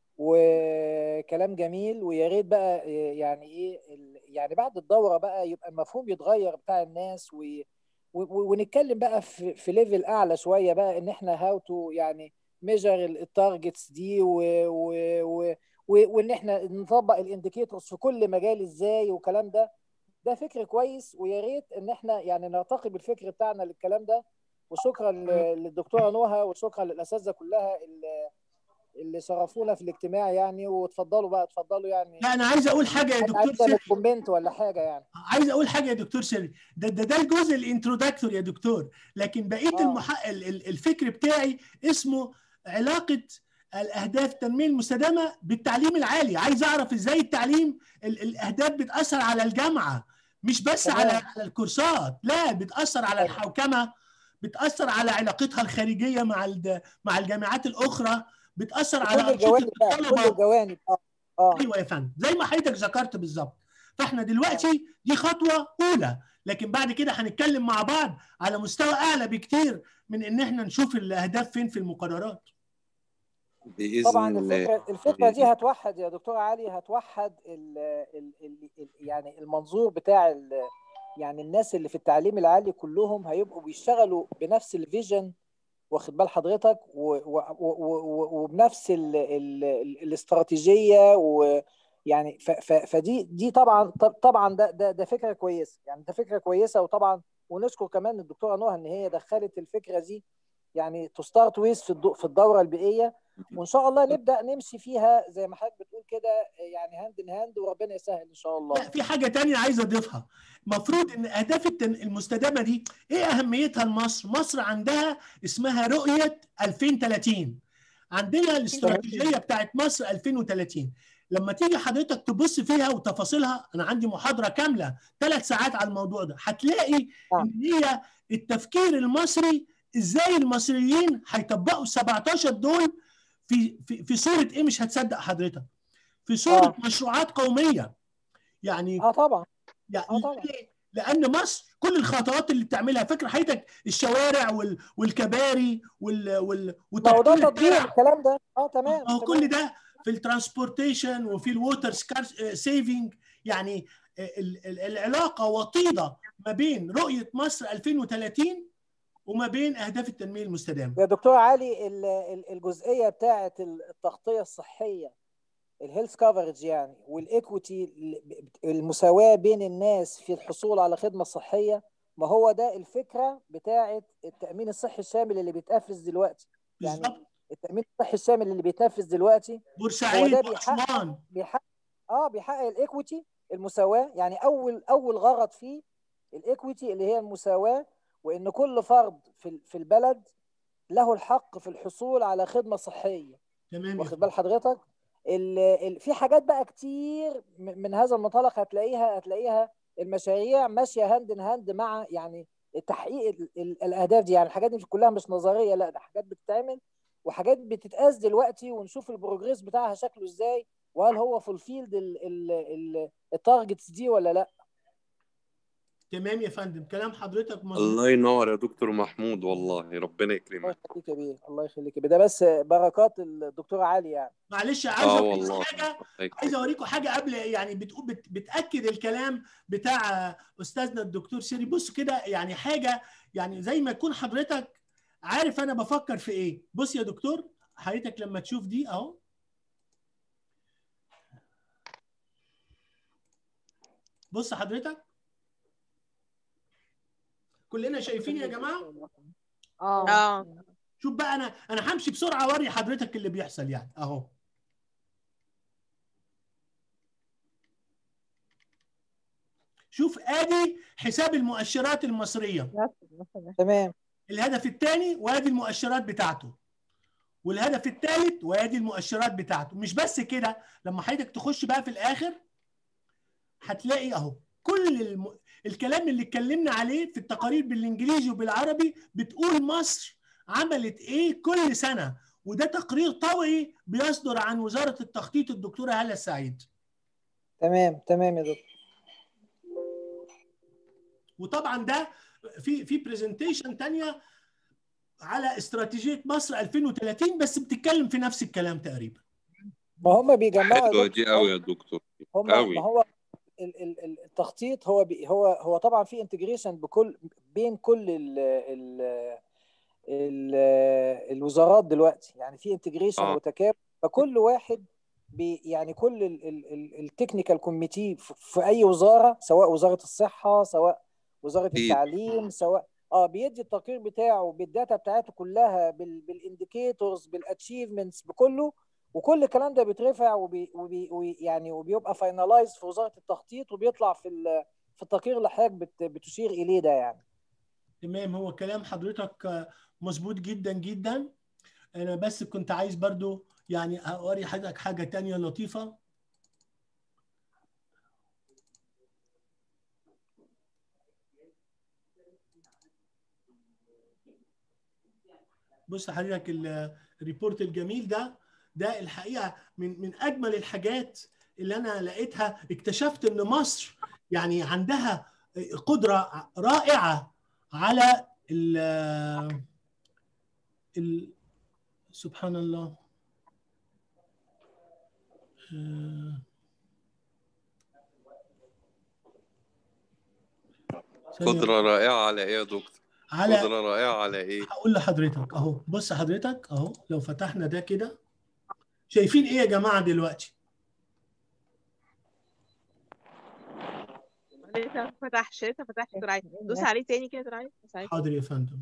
وكلام جميل ويا ريت بقى يعني ايه ال- يعني بعد الدوره بقى يبقى المفهوم يتغير بتاع الناس و و- ونتكلم بقى في في ليفل اعلى شويه بقى ان احنا هاو تو يعني ميجر التارجتس دي و و و و- وان احنا نطبق الانديكيتورز في كل مجال ازاي والكلام ده ده فكر كويس ويا ريت ان احنا يعني نرتقي بالفكر بتاعنا للكلام ده وشكرا ل- للدكتوره نهى وشكرا للاساتذه كلها اللي اللي شرفونا في الاجتماع يعني وتفضلوا بقى اتفضلوا يعني لا انا عايز اقول حاجه يا دكتور عايز تعمل سيري كومنت ولا حاجه يعني عايز اقول حاجه يا دكتور سيري ده ده, ده الجزء الانترودكتور يا دكتور لكن بقيه اه المح... ال- ال- الفكر بتاعي اسمه علاقه الاهداف التنميه المستدامه بالتعليم العالي عايز اعرف ازاي التعليم ال- الاهداف بتاثر على الجامعه مش بس على تمام على الكورسات لا بتاثر على ايوه الحوكمه بتاثر على علاقتها الخارجيه مع الد... مع الجامعات الاخرى بتاثر على كل انشطه الجوانب بقى كل الطلبه الجوانب اه اه ايوه يا فندم زي ما حضرتك ذكرت بالظبط فاحنا اه دلوقتي دي خطوه اولى لكن بعد كده هنتكلم مع بعض على مستوى اعلى بكتير من ان احنا نشوف الاهداف فين في المقررات بإذن طبعا الله الفكره الفكره دي بإذن هتوحد يا دكتور علي هتوحد ال ال ال ال يعني المنظور بتاع ال يعني الناس اللي في التعليم العالي كلهم هيبقوا بيشتغلوا بنفس الفيجن واخد بال حضرتك و- و- و- و- وبنفس ال ال ال الاستراتيجيه ويعني ف- ف- فدي دي طبعا طب- طبعا ده ده ده فكره كويسه يعني ده فكره كويسه وطبعا ونشكر كمان الدكتوره نهى ان هي دخلت الفكره دي يعني تو ستارت ويز في الدو- في الدوره البيئيه وان شاء الله نبدا نمشي فيها زي ما حضرتك بتقول كده يعني هاند ان هاند وربنا يسهل ان شاء الله لا في حاجه تانية عايز اضيفها المفروض ان اهداف التن- المستدامه دي ايه اهميتها لمصر مصر عندها اسمها رؤيه 2030 عندنا الاستراتيجيه بتاعت مصر 2030 لما تيجي حضرتك تبص فيها وتفاصيلها انا عندي محاضره كامله ثلاث ساعات على الموضوع ده هتلاقي نعم ان هي التفكير المصري ازاي المصريين هيطبقوا ال 17 دول في في في صوره ايه مش هتصدق حضرتك في صوره اه مشروعات قوميه يعني اه طبعا اه يعني طبعا ليه؟ لان مصر كل الخطوات اللي بتعملها فاكر حضرتك الشوارع وال... والكباري وال... وال... ما هو ده وتطوير تطبيق الترع الكلام ده اه تمام ما هو كل تمام ده في الترانسبورتيشن وفي الووتر سيفنج يعني ال- ال- العلاقه وطيده ما بين رؤيه مصر 2030 وما بين اهداف التنميه المستدامه يا دكتور علي ال- ال- الجزئيه بتاعه التغطيه الصحيه الهيلث كفرج يعني والايكويتي المساواه بين الناس في الحصول على خدمه صحيه ما هو ده الفكره بتاعه التامين الصحي الشامل اللي بيتنفذ دلوقتي يعني بالظبط التامين الصحي الشامل اللي بيتنفذ دلوقتي هو بورسعيد ده بيحقق واسوان بيحقق اه بيحقق الايكويتي المساواه يعني اول اول غرض فيه الايكويتي اللي هي المساواه وان كل فرد في في البلد له الحق في الحصول على خدمه صحيه تمام يا واخد فندم بال حضرتك ال ال في حاجات بقى كتير م- من هذا المنطلق هتلاقيها هتلاقيها المشاريع ماشيه هاند ان هاند مع يعني تحقيق ال ال الاهداف دي يعني الحاجات دي مش كلها مش نظريه لا ده حاجات بتتعمل وحاجات بتتقاس دلوقتي ونشوف البروجريس بتاعها شكله ازاي وهل هو فولفيلد التارجتس دي ولا لا تمام يا فندم كلام حضرتك مظبوط الله ينور يا دكتور محمود والله ربنا الله يكرمك يخليك يا بيه الله يخليك يا بيه ده بس بركات الدكتوره علي يعني معلش عايز اه اوريكم والله حاجه الله عايز يكرمك اوريكم حاجه قبل يعني بتقول بت بتاكد الكلام بتاع استاذنا الدكتور سيري بص كده يعني حاجه يعني زي ما يكون حضرتك عارف انا بفكر في ايه بص يا دكتور حضرتك لما تشوف دي اهو بص حضرتك كلنا شايفين يا جماعه اه اه شوف بقى انا انا همشي بسرعه اوري حضرتك اللي بيحصل يعني اهو شوف ادي حساب المؤشرات المصريه تمام الهدف الثاني وادي المؤشرات بتاعته والهدف الثالث وادي المؤشرات بتاعته مش بس كده لما حضرتك تخش بقى في الاخر هتلاقي اهو كل الم... الكلام اللي اتكلمنا عليه في التقارير بالانجليزي وبالعربي بتقول مصر عملت ايه كل سنه وده تقرير طوعي بيصدر عن وزاره التخطيط الدكتوره هاله السعيد تمام تمام يا دكتور وطبعا ده في في برزنتيشن تانية على استراتيجيه مصر 2030 بس بتتكلم في نفس الكلام تقريبا ما هم بيجمعوا يا حلوه دكتور دي قوي يا دكتور هم قوي ما هو ال- ال- ال- التخطيط هو بي هو هو طبعا في انتجريشن بكل بين كل ال ال ال الوزارات دلوقتي يعني في انتجريشن اه وتكامل فكل واحد بي يعني كل التكنيكال كوميتي في اي وزاره سواء وزاره الصحه سواء وزاره اكيد التعليم سواء اه بيدي التقرير بتاعه بالداتا بتاعته كلها بالانديكيتورز بالاتشيفمنتس بكله وكل الكلام ده بيترفع وبي وبي وي- يعني وبيبقى فاينلايز في وزاره التخطيط وبيطلع في ال- في التقرير اللي حضرتك بت- بتشير اليه ده يعني تمام هو كلام حضرتك آه، مظبوط جدا جدا انا بس كنت عايز برضو يعني اوري حضرتك حاجه تانية لطيفه بص حضرتك ال- الريبورت الجميل ده ده الحقيقه من من اجمل الحاجات اللي انا لقيتها اكتشفت ان مصر يعني عندها قدره رائعه على ال ال سبحان الله آه، ثانية قدرة رائعة على ايه يا دكتور على قدرة رائعة على ايه هقول لحضرتك اهو بص حضرتك اهو لو فتحنا ده كده شايفين ايه يا جماعه دلوقتي لسه فتح لسه فتح دراعي دوس عليه تاني كده دراعي دوس عليه حاضر يا فندم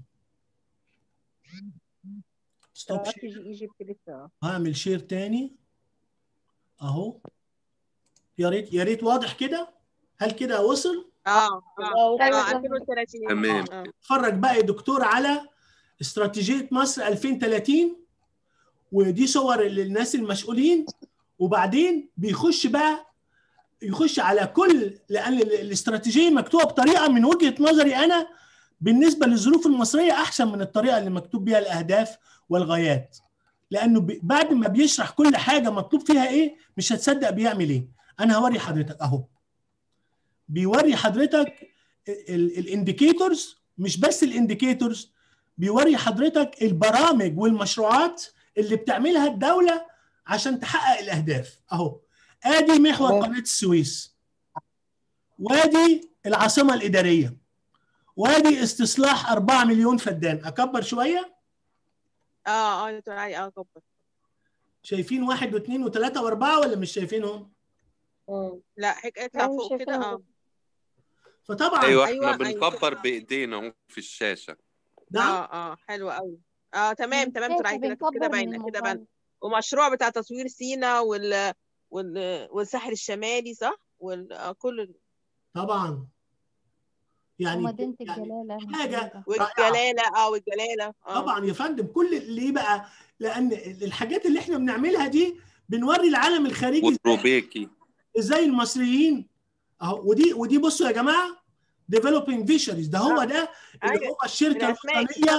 ستوب شير استراتيجي ايجيبت لسه هعمل شير تاني اهو يا ريت يا ريت واضح كده هل كده وصل اه اه أيوة اه صح. 2030 تمام اه اتفرج بقى يا دكتور على استراتيجيه مصر 2030 ودي صور للناس المسؤولين وبعدين بيخش بقى يخش على كل لان ال- الاستراتيجيه مكتوبه بطريقه من وجهه نظري انا بالنسبه للظروف المصريه احسن من الطريقه اللي مكتوب بيها الاهداف والغايات لانه ب- بعد ما بيشرح كل حاجه مطلوب فيها ايه مش هتصدق بيعمل ايه انا هوري حضرتك اهو بيوري حضرتك الانديكيتورز مش بس الانديكيتورز بيوري حضرتك البرامج والمشروعات اللي بتعملها الدوله عشان تحقق الاهداف اهو ادي محور تمام. قناه السويس وادي العاصمه الاداريه وادي استصلاح 4 مليون فدان اكبر شويه اه اه دراعي اه كبر شايفين واحد واثنين وثلاثه واربعه ولا مش شايفينهم؟ لا هيك اطلع أنا مش فوق كده شايفاها اه فطبعا ايوه احنا أيوة، أيوة. بنكبر بايدينا اهو في الشاشة نعم اه اه حلو قوي اه تمام تمام شايفة دراعي كده بنكبر كده من باينه كده الموبايل. باينه ومشروع بتاع تطوير سينا وال وال والساحل الشمالي صح وال آه كل ال- طبعا يعني ومدينة يعني الجلالة حاجه موجودة. رائعه والجلاله اه والجلاله اه طبعا يا فندم كل اللي بقى لان الحاجات اللي احنا بنعملها دي بنوري العالم الخارجي ازاي وتروبيكي ازاي المصريين اهو ودي ودي بصوا يا جماعه ديفلوبينج فيشرز ده هو ده اللي أيوة. هو الشركه الأسماك. الوطنيه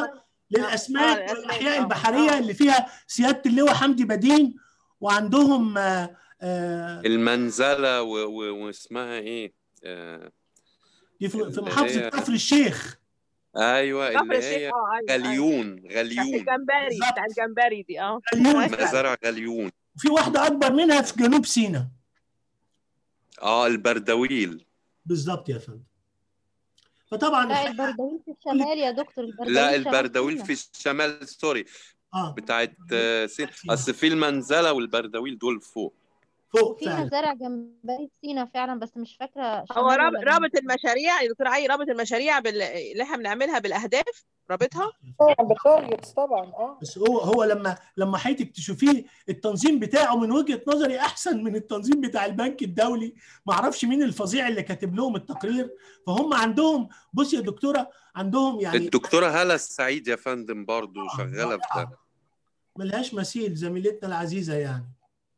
للاسماك الأسماك، والاحياء آه، البحريه آه. اللي فيها سياده اللواء حمدي بدين وعندهم آه، آه، المنزلة و... و... واسمها ايه آه... دي في في اللي محافظه هي- كفر الشيخ ايوه كفر اللي الشيخ هي اه ايوه ايوه غليون بتاعت غليون الجمبري بالظبط. بتاع الجمبري دي اه غليون. مزارع غليون وفي واحده اكبر منها في جنوب سيناء اه البردويل بالظبط يا فندم فطبعا لا الحقيقة- البردويل في الشمال يا دكتور البردويل لا شمال البردويل سيناء. في الشمال سوري اه بتاعت آه، سين سينا. اصل في المنزلة والبردويل دول فوق فوق وفي فعلا مزارع جمبري في سينا فعلا بس مش فاكره شمال هو رابط ولا جنوب رابط المشاريع يا دكتور علي رابط المشاريع بال... اللي احنا بنعملها بالاهداف رابطها طبعا بالتارجتس طبعا اه بس هو هو لما لما حضرتك تشوفيه التنظيم بتاعه من وجهه نظري احسن من التنظيم بتاع البنك الدولي ما اعرفش مين الفظيع اللي كاتب لهم التقرير فهم عندهم بص يا دكتوره عندهم يعني الدكتورة هالة السعيد يا فندم برضو آه، شغالة في ده رائعة. ملهاش مثيل زميلتنا العزيزه يعني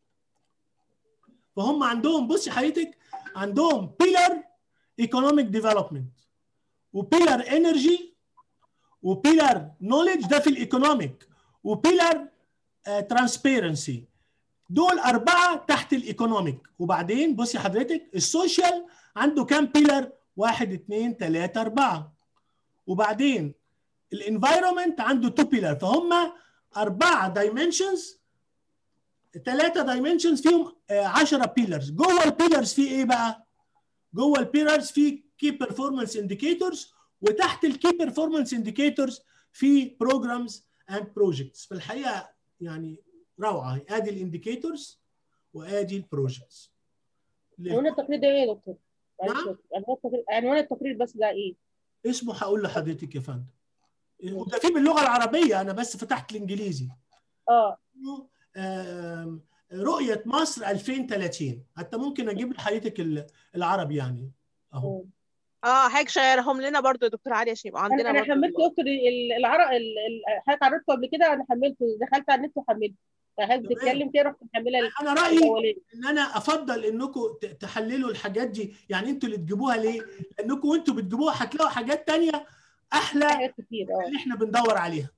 فهم عندهم بصي حضرتك عندهم بيلر ايكونوميك ديفلوبمنت وبيلر انرجي وبيلر نوليدج ده في الايكونوميك وبيلر ترانسبيرنسي دول اربعه تحت الايكونوميك وبعدين بصي حضرتك السوشيال عنده كام بيلر؟ واحد اثنين ثلاثه اربعه وبعدين الانفايرمنت عنده تو بيلر فهم اربعه دايمنشنز ثلاثه دايمنشنز فيهم 10 بيلرز جوه البيلرز في ايه بقى؟ جوه البيلرز في كي بيرفورمانس انديكيتورز وتحت الكي بيرفورمانس انديكيتورز في بروجرامز اند بروجكتس في الحقيقه يعني روعه ادي الانديكيتورز وادي البروجكتس عنوان التقرير ده ايه يا دكتور؟ معلش نعم؟ يا دكتور. عنوان التقرير عنوان التقرير بس ده ايه؟ اسمه هقول لحضرتك يا فندم وده في باللغه العربيه انا بس فتحت الانجليزي اه آم، رؤيه مصر 2030 حتى ممكن اجيب لحضرتك ال- العربي يعني اهو اه حضرتك شيرهم لنا برضو يا دكتور علي عشان يبقى انا عندنا انا برضو حملت دكتور ال- العرق ال- ال- حضرتك عرضته قبل كده انا حملته دخلت على النت وحملته فحضرتك بتتكلم كده رحت محملها ال- انا رايي الاولاني ان انا افضل انكم ت- تحللوا الحاجات دي يعني انتوا اللي تجيبوها ليه لانكم وانتوا بتجيبوها هتلاقوا حاجات تانية احلى حاجات كتير من اه اللي احنا بندور عليها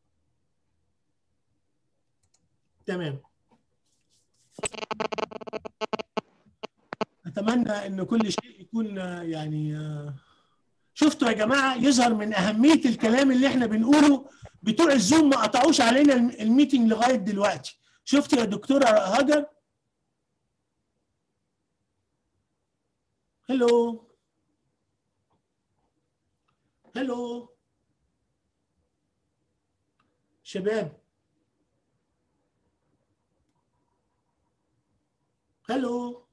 تمام اتمنى ان كل شيء يكون آه، يعني آه، شفتوا يا جماعه يظهر من اهميه الكلام اللي احنا بنقوله بتوع الزوم ما قطعوش علينا الم- الميتنج لغايه دلوقتي شفت يا دكتوره هاجر هلو هلو شباب هلو